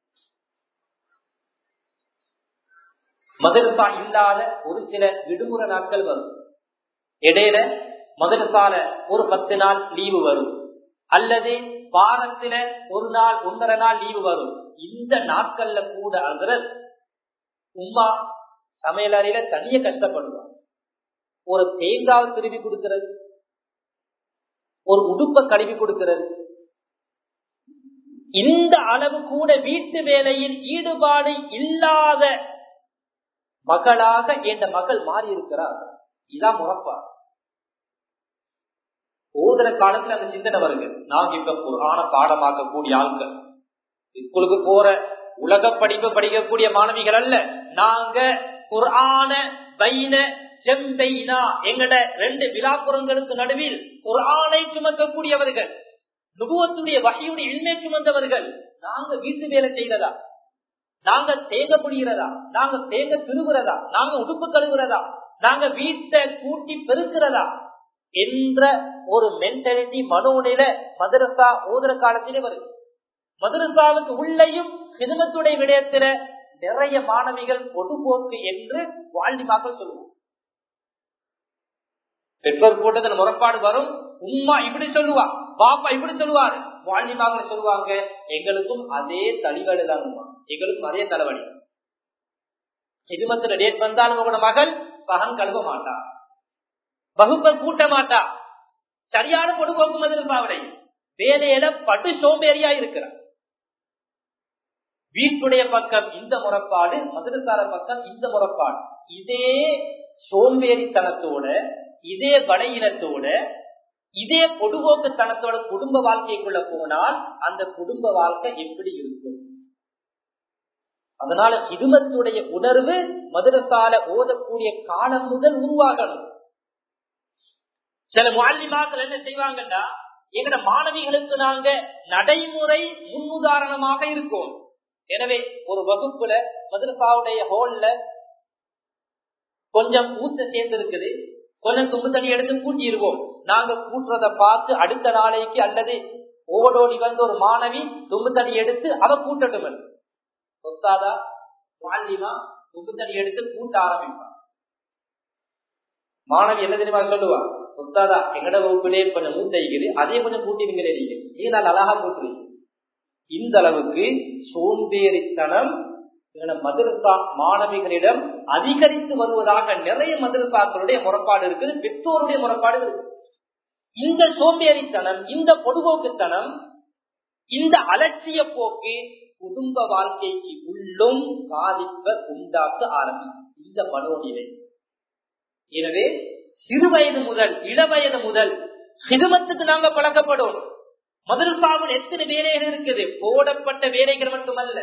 மதரசா இல்லாத ஒரு சில விடுமுறை நாட்கள் வரும் இடையில மதரசால ஒரு பத்து நாள் லீவு வரும் அல்லது வாரத்துல ஒரு நாள் ஒன்றரை நாள் லீவு வரும் இந்த நாட்கள்ல கூட அகரத் உமா சமையலறையில தனிய கஷ்டப்படுவார் ஒரு தேங்காவை திருப்பி கொடுக்கிறது ஒரு உடுப்ப கழுவி கொடுக்கிறது இந்த அளவு கூட வீட்டு வேலையில் ஈடுபாடு இல்லாத மகளாக என்ற மகள் மாறி இருக்கிறார் இதான் முறப்பா ஓதுற காலத்துல அந்த சிந்தனை வருது நாங்க இப்ப குரான பாடமாக்க கூடிய ஆட்கள் ஸ்கூலுக்கு போற உலக படிப்பு படிக்கக்கூடிய மாணவிகள் அல்ல நாங்க குரான பைன செம்பைனா எங்கட ரெண்டு விழாப்புறங்களுக்கு நடுவில் குரானை சுமக்கக்கூடியவர்கள் நுகுவத்துடைய வகையுடைய இன்மை சுமந்தவர்கள் நாங்க வீட்டு வேலை செய்யறதா நாங்க தேங்க புடிகிறதா நாங்க தேங்க திருவுறதா நாங்க உடுப்பு கழுவுறதா நாங்க வீட்டை கூட்டி பெருக்கிறதா என்ற ஒரு மென்டாலிட்டி மனோநில மதரசா ஓதுற காலத்திலே வருது மதரசாவுக்கு உள்ளேயும் சிதமத்துடைய விடயத்தில நிறைய மாணவிகள் பொதுபோக்கு என்று வாழ்நிமாக்கள் சொல்லுவோம் பெற்றோர் கூட்டத்தில் முறைப்பாடு வரும் உம்மா இப்படி சொல்லுவா பாப்பா இப்படி சொல்லுவாரு வாழ்நிமாக்கள் சொல்லுவாங்க எங்களுக்கும் அதே தளிவழி தான் எங்களுக்கும் அதே தலைவலி சிதுமத்துல டேட் வந்தாலும் உங்களோட மகள் பகன் கழுவ மாட்டா வகுப்பை கூட்ட மாட்டா சரியான பொடுபோக்கு மதுரசாவுடைய வேலையில பட்டு சோம்பேறியா இருக்கிறார் வீட்டுடைய பக்கம் இந்த முறைப்பாடு மதுரசார பக்கம் இந்த முறைப்பாடு இதே சோம்பேறித்தனத்தோட இதே வடையினத்தோட இதே பொடுபோக்குத்தனத்தோட குடும்ப வாழ்க்கைக்குள்ள போனால் அந்த குடும்ப வாழ்க்கை எப்படி இருக்கும் அதனால இடுமத்துடைய உணர்வு மதுரசால ஓதக்கூடிய காலம் முதல் உருவாகணும் சில மாலிமாக்கள் என்ன செய்வாங்கன்னா எங்கட மாணவிகளுக்கு நாங்க நடைமுறை முன்னுதாரணமாக இருக்கோம் எனவே ஒரு வகுப்புல மதுரசாவுடைய ஹோல்ல கொஞ்சம் ஊத்த சேர்ந்து இருக்குது கொஞ்சம் தும்பு தண்ணி எடுத்து கூட்டிடுவோம் நாங்க கூட்டுறத பார்த்து அடுத்த நாளைக்கு அல்லது ஓடோடி வந்து ஒரு மாணவி தும்பு தண்ணி எடுத்து அவ கூட்டட்டும் சொத்தாதா மாலிமா தும்பு தண்ணி எடுத்து கூட்ட ஆரம்பிப்பான் மாணவி என்ன தெரியுமா சொல்லுவா சொத்தாதா எங்கட வகுப்பிலே கொஞ்சம் மூத்தைக்குது அதே கொஞ்சம் கூட்டிவீங்களே நீங்க நீங்க நான் அழகா கூட்டுவீங்க இந்த அளவுக்கு சோம்பேறித்தனம் மதுரசா மாணவிகளிடம் அதிகரித்து வருவதாக நிறைய மதுரசாக்களுடைய முறைப்பாடு இருக்குது பெற்றோருடைய முறைப்பாடு இருக்கு இந்த சோம்பேறித்தனம் இந்த பொதுபோக்குத்தனம் இந்த அலட்சிய போக்கு குடும்ப வாழ்க்கைக்கு உள்ளும் பாதிப்பை உண்டாக்க ஆரம்பிக்கும் இந்த மனோநிலை எனவே சிறு வயது முதல் இளவயது முதல் சிறுமத்துக்கு நாங்க பழக்கப்படும் மதுரசாவில் எத்தனை வேலைகள் இருக்குது போடப்பட்ட வேலைகள் மட்டுமல்ல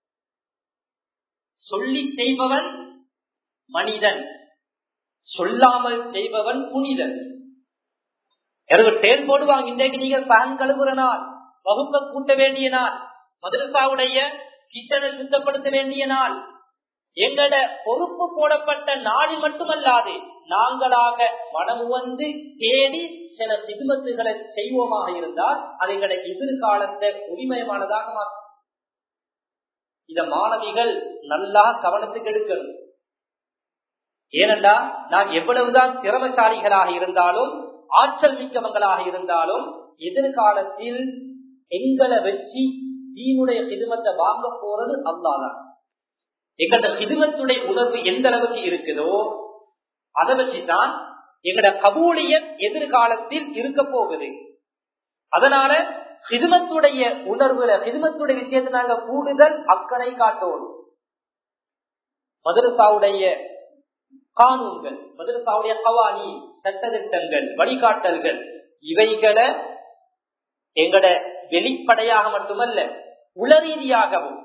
சொல்லி செய்பவன் மனிதன் சொல்லாமல் செய்பவன் புனிதன் எனக்கு டேல் போடுவாங்க இன்றைக்கு நீங்க பகன் கழுவுற நாள் வகுப்பை கூட்ட வேண்டிய நாள் மதுரசாவுடைய கிச்சனை சுத்தப்படுத்த வேண்டிய நாள் எங்கட பொறுப்பு போடப்பட்ட நாளில் மட்டுமல்லாது நாங்களாக மனம் வந்து தேடி சில சிதுமத்துகளை செய்வோமாக இருந்தால் அது எங்கட எதிர்காலத்தை உரிமயமானதாக மாற்றும் இத மாணவிகள் நல்லா கவனத்துக்கு எடுக்கணும் ஏனென்றா நான் எவ்வளவுதான் திறமசாலிகளாக இருந்தாலும் ஆற்றல் மிக்கவங்களாக இருந்தாலும் எதிர்காலத்தில் எங்களை வச்சு தீனுடைய சிதுமத்தை வாங்க போறது அல்லாதான் எங்களோட சிதுமத்துடைய உணர்வு எந்த அளவுக்கு இருக்குதோ அதை வச்சுதான் எங்களோட கபூலியன் எதிர்காலத்தில் இருக்க போகுது அதனால ஹிதுமத்துடைய உணர்வுல ஹிதுமத்துடைய விஷயத்தை நாங்க கூடுதல் அக்கறை காட்டோம் மதுரசாவுடைய கானூன்கள் மதுரசாவுடைய கவானி சட்டத்திட்டங்கள் வழிகாட்டல்கள் இவைகளை எங்கட வெளிப்படையாக மட்டுமல்ல உளரீதியாகவும்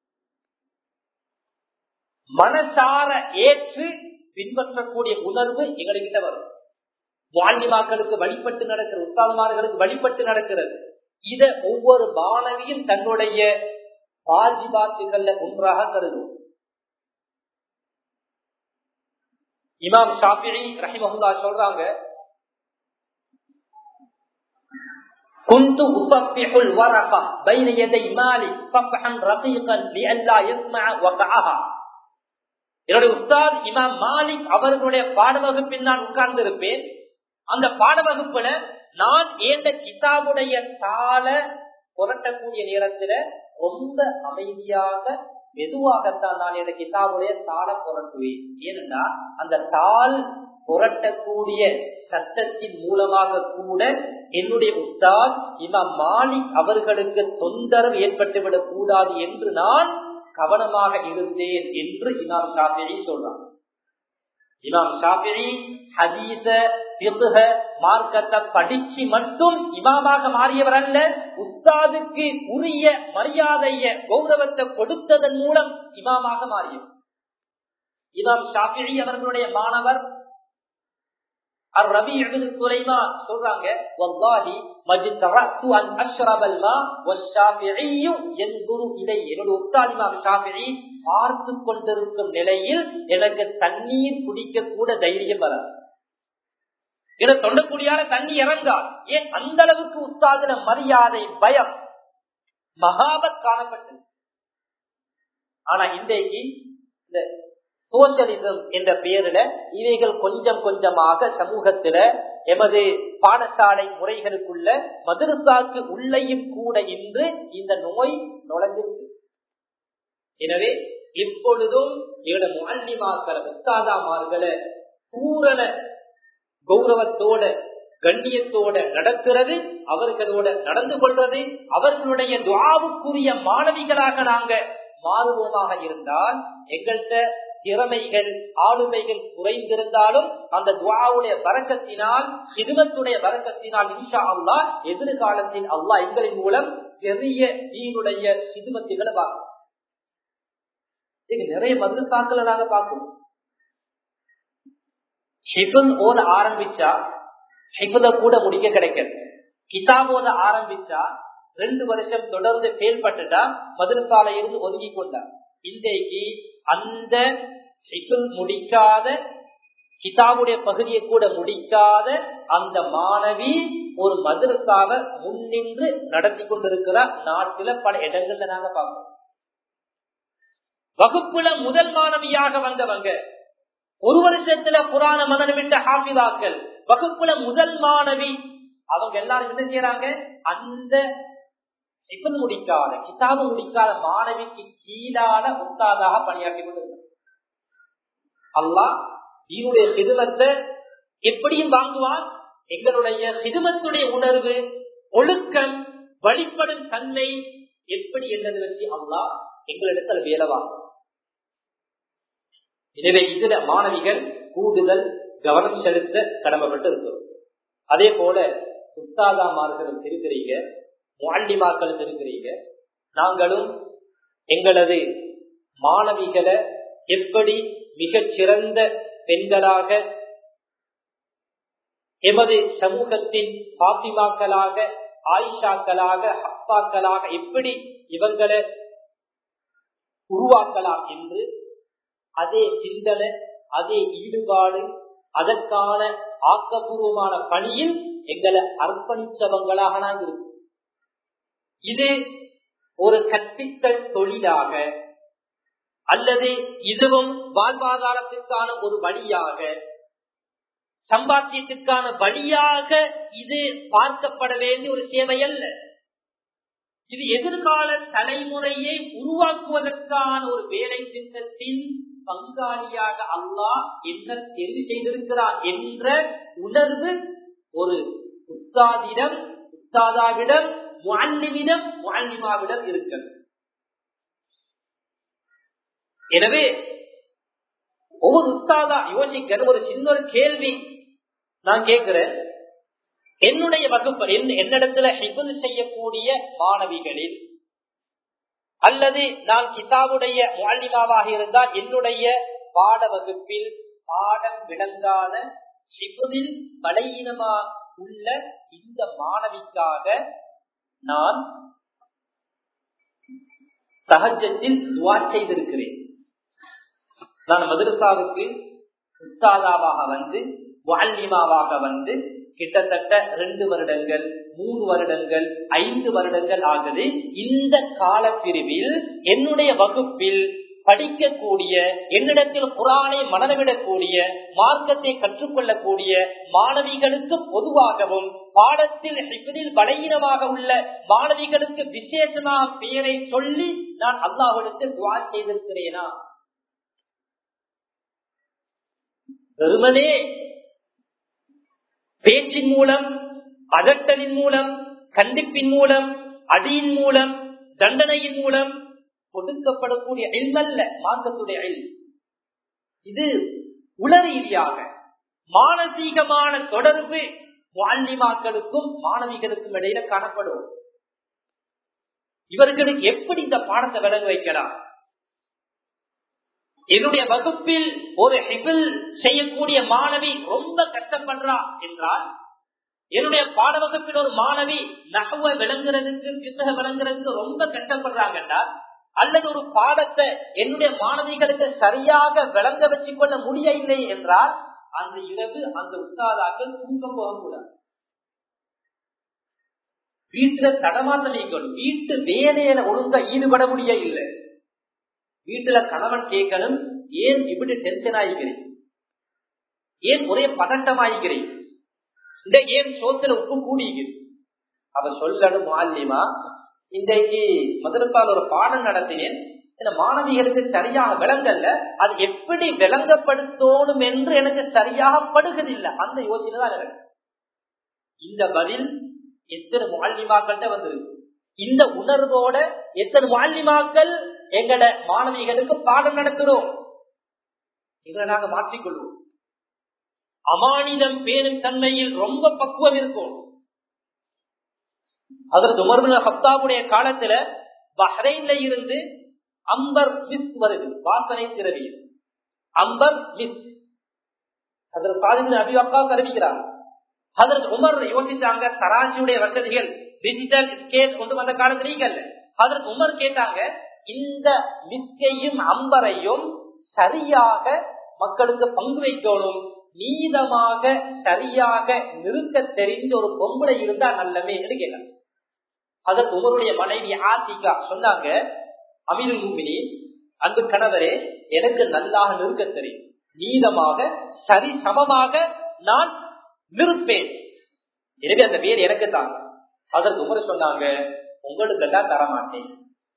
மனசார ஏற்று பின்பற்றக்கூடிய உணர்வு எங்ககிட்ட வரும் வாலிமாக்களுக்கு வழிபட்டு நடக்கிறது உத்தாதமார்களுக்கு வழிபட்டு நடக்கிறது இத ஒவ்வொரு மாணவியும் தன்னுடைய வாஜிபாத்துகள்ல ஒன்றாக கருதும் இமாம் ஷாஃபிரி ரஹிமஹுல்லா சொல்றாங்க كنت أصفح الورقة بين يدي مالي صفحا رقيقا لئلا يسمع وقعها என்னுடைய உஸ்தாத் இமாம் மாலிக் அவர்களுடைய பாட வகுப்பில் நான் உட்கார்ந்து இருப்பேன் அந்த பாட வகுப்புல நான் ஏந்த கிதாபுடைய தாள புரட்டக்கூடிய நேரத்துல ரொம்ப அமைதியாக மெதுவாகத்தான் நான் இந்த கிதாபுடைய தாள புரட்டுவேன் ஏனென்றா அந்த தாள் புரட்டக்கூடிய சட்டத்தின் மூலமாக கூட என்னுடைய உஸ்தாத் இமாம் மாலிக் அவர்களுக்கு தொந்தரவு ஏற்பட்டுவிடக் கூடாது என்று நான் கவனமாக இருந்தேன் என்று இமாம் ஷாஃபிரி சொல்றான் இமாம் ஷாஃபிரி ஹதீச பிகுஹ மார்க்கத்தை படிச்சு மட்டும் இமாமாக மாறியவர் அல்ல உஸ்தாதுக்கு உரிய மரியாதைய கௌரவத்தை கொடுத்ததன் மூலம் இமாமாக மாறியவர் இமாம் ஷாஃபிரி அவர்களுடைய மாணவர் الربيع بن سليمان சொல்றாங்க والله ما جرأت ان اشرب الماء والشافعي ينظر الي என்னோட உஸ்தாத் இமாம் ஷாஃபிஈ பார்த்து கொண்டிருக்கும் நிலையில் எனக்கு தண்ணீர் குடிக்க கூட தைரியம் வராது என தொண்டக்குடியார தண்ணி இறங்கால் ஏன் அந்த அளவுக்கு உஸ்தாதுல மரியாதை பயம் மகாபத் காணப்பட்டது ஆனா இன்றைக்கு இந்த சோசியலிசம் என்ற பெயரில இவைகள் கொஞ்சம் கொஞ்சமாக சமூகத்தில எமது பாடசாலை முறைகளுக்குள்ள மதுரசாக்கு உள்ளையும் கூட இன்று இந்த நோய் நுழைஞ்சிருக்கு எனவே இப்பொழுதும் எங்களோட முல்லிமாக்களை உஸ்தாதாமார்களை பூரண கௌரவத்தோட கண்ணியத்தோட நடக்கிறது அவர்களோட நடந்து கொள்வது அவர்களுடைய துவாவுக்குரிய மாணவிகளாக நாங்க மாறுவோமாக இருந்தால் எங்கள்கிட்ட திறமைகள் ஆளுமைகள் குறைந்திருந்தாலும் அந்த துவாவுடைய வரக்கத்தினால் சிறுவத்துடைய வரக்கத்தினால் இன்ஷா அல்லா எதிர்காலத்தில் அல்லா எங்களின் மூலம் பெரிய தீனுடைய சிதுமத்துகளை பார்க்கணும் நிறைய மதுரசாக்களை நாங்க பார்க்கணும் ஹிபுல் ஓத ஆரம்பிச்சா ஹிபுல கூட முடிக்க கிடைக்கிறது கிதாப் ஓத ஆரம்பிச்சா ரெண்டு வருஷம் தொடர்ந்து செயல்பட்டுட்டா மதுரசாலை இருந்து ஒதுங்கி கொண்டார் இன்றைக்கு அந்த ஹிபுல் முடிக்காத கிதாபுடைய பகுதியை கூட முடிக்காத அந்த மாணவி ஒரு மதுரசாவை முன்னின்று நடத்தி கொண்டிருக்கிறார் நாட்டில பல இடங்கள்ல நாங்க பார்க்கிறோம் வகுப்புல முதல் மாணவியாக வந்தவங்க ஒரு வருஷத்துல புராண மதனம் விட்ட ஹாபிதாக்கள் வகுப்புல முதல் மாணவி அவங்க எல்லாரும் என்ன செய்யறாங்க அந்த இப்பது முடிக்காத கிதாபு முடிக்காத மாணவிக்கு கீழான உத்தாதாக பணியாற்றி கொண்டிருக்கிறார் அல்லா தீனுடைய சிதுமத்தை எப்படியும் வாங்குவான் எங்களுடைய சிதுமத்துடைய உணர்வு ஒழுக்கம் வழிபடும் தன்மை எப்படி என்னது வச்சு அல்லா எங்களிடத்தில் வேலை வாங்கும் எனவே இதுல மாணவிகள் கூடுதல் கவனம் செலுத்த கடமைப்பட்டு இருக்கிறோம் அதே போல உஸ்தாதாமார்களும் இருக்கிறீங்க மாண்டிமாக்களும் இருக்கிறீங்க நாங்களும் எங்களது மாணவிகளை எப்படி மிகச் சிறந்த பெண்களாக எமது சமூகத்தின் பாத்திமாக்களாக ஆயிஷாக்களாக ஹப்பாக்களாக எப்படி இவங்களை உருவாக்கலாம் என்று அதே சிந்தனை அதே ஈடுபாடு அதற்கான ஆக்கப்பூர்வமான பணியில் எங்களை அர்ப்பணிச்சவங்களாக நான் இருக்கும் இது ஒரு கற்பித்தல் தொழிலாக அல்லது இதுவும் வாழ்வாதாரத்திற்கான ஒரு வழியாக சம்பாத்தியத்திற்கான வழியாக இது பார்க்கப்பட வேண்டிய ஒரு சேவை அல்ல இது எதிர்கால தலைமுறையை உருவாக்குவதற்கான ஒரு வேலை திட்டத்தின் பங்காளியாக அல்லாஹ் என்ன தெரிவு செய்திருக்கிறார் என்ற உணர்வு ஒரு உஸ்தாதிடம் உஸ்தாதாவிடம் முல்லிமிடம் முல்லிமாவிடம் இருக்கிறது எனவே ஒவ்வொரு உஸ்தாதா யோசிக்கிற ஒரு சின்ன ஒரு கேள்வி நான் கேட்கிறேன் என்னுடைய வகுப்பு என்னிடத்துல ஹிபுல் செய்யக்கூடிய மாணவிகளில் அல்லது நான் கிதாபுடைய மாலிமாவாக இருந்தால் என்னுடைய பாட வகுப்பில் பாடம் விளங்காத ஹிபுதில் பலையினமா உள்ள இந்த மாணவிக்காக நான் சகஜத்தில் துவா செய்திருக்கிறேன் நான் மதுரசாவுக்கு உஸ்தாதாவாக வந்து வால்லிமாவாக வந்து கிட்டத்தட்ட ரெண்டு வருடங்கள் மூணு வருடங்கள் ஐந்து வருடங்கள் ஆகுது இந்த காலப்பிரிவில் என்னுடைய வகுப்பில் படிக்கக்கூடிய என்னிடத்தில் குரானை மனநவிடக்கூடிய மார்க்கத்தை கற்றுக்கொள்ளக்கூடிய மாணவிகளுக்கு பொதுவாகவும் பாடத்தில் ஹிஃபிதில் பலகீனமாக உள்ள மாணவிகளுக்கு விசேஷமாக பெயரை சொல்லி நான் அல்லாஹிடத்தில் துவா செய்திருக்கிறேனா வெறுமனே பேச்சின் மூலம் அதட்டலின் மூலம் கண்டிப்பின் மூலம் அடியின் மூலம் தண்டனையின் மூலம் கொடுக்கப்படக்கூடிய எல்மல்ல மார்க்கத்துடைய எல் இது உளரீதியாக மானசீகமான தொடர்பு வால்லிமாக்களுக்கும் மாணவிகளுக்கும் இடையில காணப்படும் இவர்களுக்கு எப்படி இந்த பாடத்தை விளங்க வைக்கலாம் என்னுடைய வகுப்பில் ஒரு ஹிபில் செய்யக்கூடிய மாணவி ரொம்ப கஷ்டப்படுறா என்றால் என்னுடைய பாட வகுப்பில் ஒரு மாணவி நகவ விளங்குறதுக்கு புத்தக விளங்குறதுக்கு ரொம்ப கஷ்டப்படுறாங்க என்றால் அல்லது ஒரு பாடத்தை என்னுடைய மாணவிகளுக்கு சரியாக விளங்க வச்சுக் கொள்ள முடியவில்லை என்றால் அந்த இரவு அந்த உஸ்தாதாக்கள் தூக்கம் போகக்கூடாது வீட்டுல தடமாத்தம் நீக்கணும் வீட்டு வேலையில ஒழுங்கா ஈடுபட முடிய இல்லை வீட்டுல கணவன் கேட்கணும் ஏன் இப்படி டென்ஷன் ஆகிக்கிறேன் ஏன் ஒரே பதட்டமாகிக்கிறேன் இந்த ஏன் சோத்துல உப்பு கூடிக்குது அவ சொல்லணும் மாலிமா இன்றைக்கு மதுரத்தால் ஒரு பாடம் நடத்தினேன் இந்த மாணவிகளுக்கு சரியாக விளங்கல்ல அது எப்படி விளங்கப்படுத்தோடும் என்று எனக்கு சரியாக படுகிறதில்லை அந்த யோசனை தான் எனக்கு இந்த பதில் எத்தனை மாலிமாக்கள்கிட்ட வந்திருக்கு இந்த உணர்வோட எத்தனை மாலிமாக்கள் எங்கட மாணவிகளுக்கு பாடம் நடத்துறோம் இதை நாங்க மாற்றிக்கொள்வோம் அமானிதம் பேரும் தன்மையில் ரொம்ப பக்குவம் இருக்கும் அதற்கு உமர்பின் ஹப்தாவுடைய காலத்துல பஹ்ரைன்ல இருந்து அம்பர் மிஸ் வருது வாசனை திரவியல் அம்பர் மிஸ் அதற்கு சாதிபின் அபிவாக்கா அறிவிக்கிறார் அதற்கு உமர் யோசிச்சாங்க தராசியுடைய வசதிகள் டிஜிட்டல் ஸ்கேல் கொண்டு வந்த காலத்துல இல்ல அதற்கு உமர் கேட்டாங்க இந்த மிஸ்கையும் அம்பரையும் சரியாக மக்களுக்கு பங்கு வைக்கணும் நீதமாக சரியாக நிறுத்த தெரிஞ்ச ஒரு பொம்பளை இருந்தா நல்லவே கேட்டாங்க அதற்கு உமருடைய மனைவி ஆத்திகா சொன்னாங்க அமீர் முமினி அன்பு கணவரே எனக்கு நல்லாக நிறுக்க தெரியும் நீதமாக சரி சமமாக நான் நிற்பேன் எனவே அந்த பேர் எனக்கு தான் அதற்கு உமர் சொன்னாங்க உங்களுக்கு எல்லாம் தரமாட்டேன்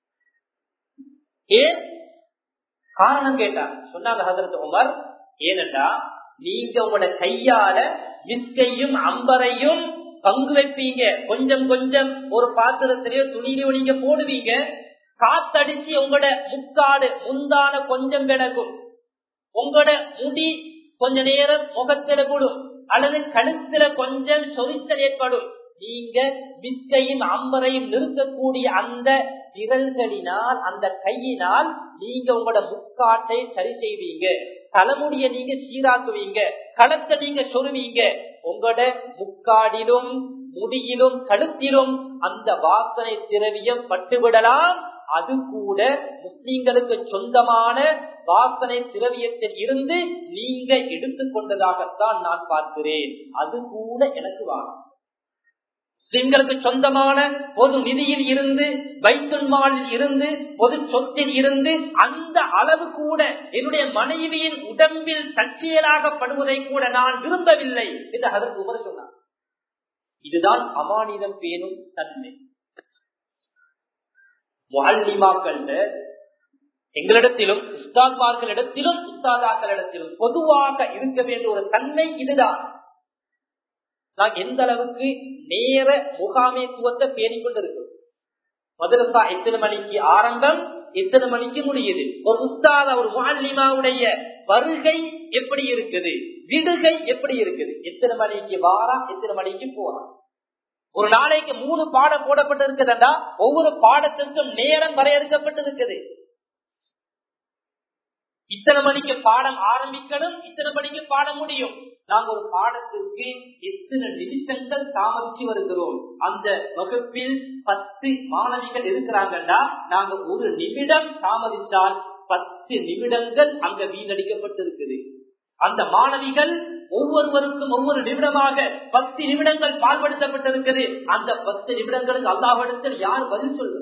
ஏன் காரணம் கேட்டாங்க சொன்னாங்க ஹசரத் உமர் ஏனென்றா நீங்க உங்களோட கையால விஸ்கையும் அம்பரையும் பங்கு வைப்பீங்க கொஞ்சம் கொஞ்சம் ஒரு பாத்திரத்திலேயோ துணியிலையோ நீங்க போடுவீங்க காத்தடிச்சு உங்களோட முக்காடு முந்தான கொஞ்சம் விலகும் உங்களோட முடி கொஞ்ச நேரம் முகத்தில விடும் அல்லது கழுத்துல கொஞ்சம் சொரித்தல் ஏற்படும் நீங்க வித்தையும் அம்பரையும் நிறுத்தக்கூடிய அந்த விரல்களினால் அந்த கையினால் நீங்க உங்களோட முக்காட்டை சரி செய்வீங்க தலைமுடிய நீங்க சீராக்குவீங்க களத்தை நீங்க சொருவீங்க உங்களோட முக்காடிலும் முடியிலும் கழுத்திலும் அந்த வாசனை திரவியம் பட்டுவிடலாம் அது கூட முஸ்லிம்களுக்கு சொந்தமான வாசனை திரவியத்தில் இருந்து நீங்க எடுத்துக்கொண்டதாகத்தான் நான் பார்க்கிறேன் அது கூட எனக்கு வாங்க முஸ்லிம்களுக்கு சொந்தமான பொது நிதியில் இருந்து வைத்துல் மாலில் இருந்து பொது சொத்தில் இருந்து அந்த அளவு கூட என்னுடைய மனைவியின் உடம்பில் தற்செயலாகப்படுவதை கூட நான் விரும்பவில்லை என்று அதற்கு உமர் சொன்னார் இதுதான் அமானிதம் பேணும் தன்மை முஹல்லிமாக்கள் எங்களிடத்திலும் உஸ்தாத்மார்களிடத்திலும் உஸ்தாதாக்களிடத்திலும் பொதுவாக இருக்க வேண்டிய ஒரு தன்மை இதுதான் நாங்க எந்த அளவுக்கு நேர முகாமைத்துவத்தை பேணிக் கொண்டிருக்கிறோம் மதுரசா எத்தனை மணிக்கு ஆரம்பம் எத்தனை மணிக்கு முடியுது ஒரு உஸ்தாத ஒரு முஹல்லிமாவுடைய வருகை எப்படி இருக்குது விடுகை எப்படி இருக்குது எத்தனை மணிக்கு வாரா எத்தனை மணிக்கு போறா ஒரு நாளைக்கு மூணு பாடம் போடப்பட்டு இருக்குதுண்டா ஒவ்வொரு பாடத்திற்கும் நேரம் வரையறுக்கப்பட்டிருக்குது இத்தனை மணிக்கு பாடம் ஆரம்பிக்கணும் இத்தனை மணிக்கு பாடம் முடியும் நாங்க ஒரு பாடத்திற்கு எத்தனை நிமிஷங்கள் தாமதிச்சு வருகிறோம் அந்த வகுப்பில் பத்து மாணவிகள் இருக்கிறாங்கன்னா நாங்க ஒரு நிமிடம் தாமதித்தால் பத்து நிமிடங்கள் அங்க வீணடிக்கப்பட்டிருக்குது அந்த மாணவிகள் ஒவ்வொருவருக்கும் ஒவ்வொரு நிமிடமாக பத்து நிமிடங்கள் பால்படுத்தப்பட்டிருக்குது அந்த பத்து நிமிடங்களுக்கு அல்லாஹிடத்தில் யார் பதில் சொல்வது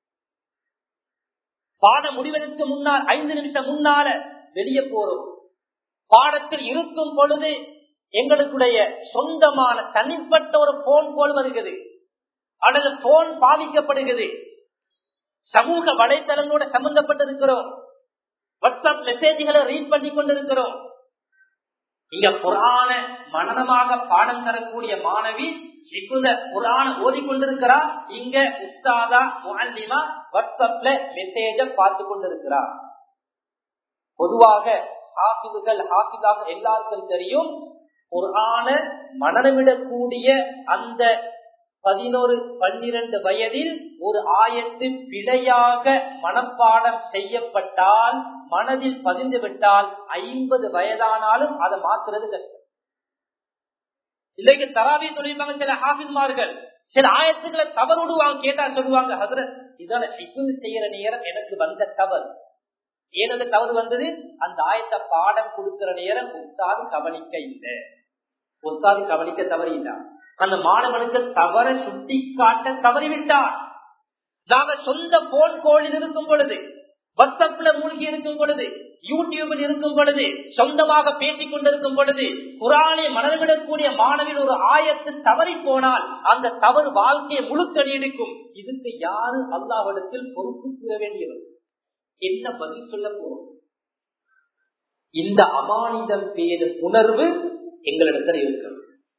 பாடம் முடிவதற்கு முன்னால் ஐந்து நிமிஷம் முன்னால வெளியே போறோம் பாடத்தில் இருக்கும் பொழுது எங்களுடைய சொந்தமான தனிப்பட்ட ஒரு போன் போல் வருகிறது அல்லது போன் பாதிக்கப்படுகிறது சமூக வலைத்தளங்களோட சம்பந்தப்பட்டிருக்கிறோம் வாட்ஸ்அப் மெசேஜ்களை ரீட் பண்ணி கொண்டிருக்கிறோம் இங்க புராண மனநமாக பாடம் தரக்கூடிய மாணவி மிகுந்த புராண ஓதிக்கொண்டிருக்கிறா இங்க உஸ்தாதா முல்லிமா வாட்ஸ்அப்ல மெசேஜ பார்த்து கொண்டிருக்கிறா பொதுவாக ஹாஃபிதுகள் ஹாஃபிதாக எல்லாருக்கும் தெரியும் குரான மனநமிடக்கூடிய அந்த பதினோரு பன்னிரண்டு வயதில் ஒரு ஆயத்து பிழையாக மனப்பாடம் செய்யப்பட்டால் மனதில் பதிந்து விட்டால் ஐம்பது வயதானாலும் அதை மாத்துறது கஷ்டம் இல்லைக்கு தராவி தொழில்பாங்க சில ஹாபிஸ்மார்கள் சில ஆயத்துக்களை தவறு விடுவாங்க கேட்டா சொல்லுவாங்க ஹசரத் இதான ஹிஃபு செய்யற நேரம் எனக்கு வந்த தவறு ஏனது தவறு வந்தது அந்த ஆயத்தை பாடம் கொடுக்கிற நேரம் உஸ்தாது கவனிக்க இல்லை உஸ்தாது கவனிக்க தவறு இல்லை அந்த மாணவனுக்கு தவற சுட்டி காட்ட தவறிவிட்டார் நாங்க சொந்த போன் கோளில் இருக்கும் பொழுது வாட்ஸ்அப்ல மூழ்கி இருக்கும் பொழுது யூடியூபில் இருக்கும் பொழுது சொந்தமாக பேசிக் கொண்டிருக்கும் பொழுது குரானை மனதிடக்கூடிய மாணவின் ஒரு ஆயத்து தவறி போனால் அந்த தவறு வாழ்க்கையை முழுக்கடி எடுக்கும் இதுக்கு யாரு அல்லாவிடத்தில் பொறுப்பு கூற வேண்டியது என்ன பதில் சொல்ல போறோம் இந்த அமானிதம் பேரு உணர்வு எங்களிடத்தில் இருக்கிறது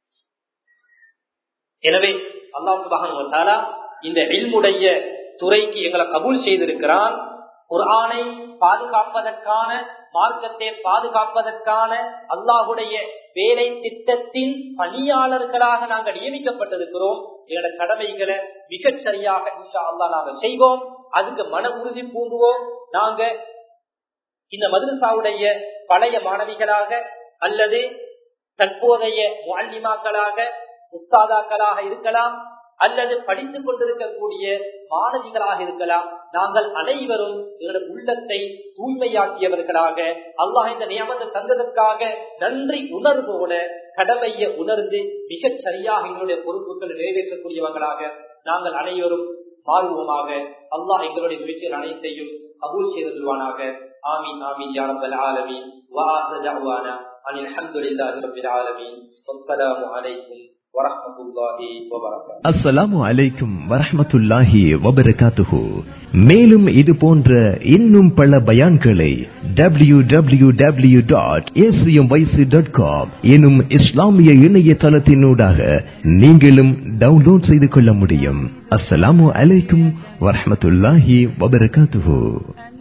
எனவே அல்லாஹாலா இந்த எல்முடைய துறைக்கு எங்களை கபூல் செய்திருக்கிறான் குரானை பாதுகாப்பதற்கான மார்க்கத்தை பாதுகாப்பதற்கான அல்லாஹுடைய வேலை திட்டத்தின் பணியாளர்களாக நாங்கள் நியமிக்கப்பட்டிருக்கிறோம் எங்களோட கடமைகளை மிகச் சரியாக இன்ஷா அல்லா நாங்கள் செய்வோம் அதுக்கு மன உறுதி பூண்டுவோம் நாங்க இந்த மதுரசாவுடைய பழைய மாணவிகளாக அல்லது தற்போதைய மாலிமாக்களாக உஸ்தாதாக்களாக இருக்கலாம் அல்லது படித்துக் கொண்டிருக்கக்கூடிய மாணவிகளாக இருக்கலாம் நாங்கள் அனைவரும் எங்களோட உள்ளத்தை தூய்மையாக்கியவர்களாக அல்லாஹ் இந்த நியமத்தை தந்ததற்காக நன்றி உணர்வோட கடமையை உணர்ந்து மிகச் சரியாக எங்களுடைய பொறுப்புகளை நிறைவேற்றக்கூடியவர்களாக நாங்கள் அனைவரும் மாறுவோமாக அல்லாஹ் எங்களுடைய முயற்சிகள் அனைத்தையும் கபூல் செய்திருவானாக ஆமீன் ஆமீன் யாரபல் ஆலமீன் وآخر دعوانا أن الحمد لله رب العالمين والسلام عليكم அஸ்ஸலாமு அலைக்கும் வரஹமத்துல்லாஹி வபரகாத்துஹு மேலும் இது போன்ற இன்னும் பல பயான்களை W W W dot ACM YC dot com எனும் இஸ்லாமிய இணையதளத்தினூடாக நீங்களும் டவுன்லோட் செய்து கொள்ள முடியும் அஸ்ஸலாமு அலைக்கும் வரஹமத்துல்லாஹி வபரகாத்துஹு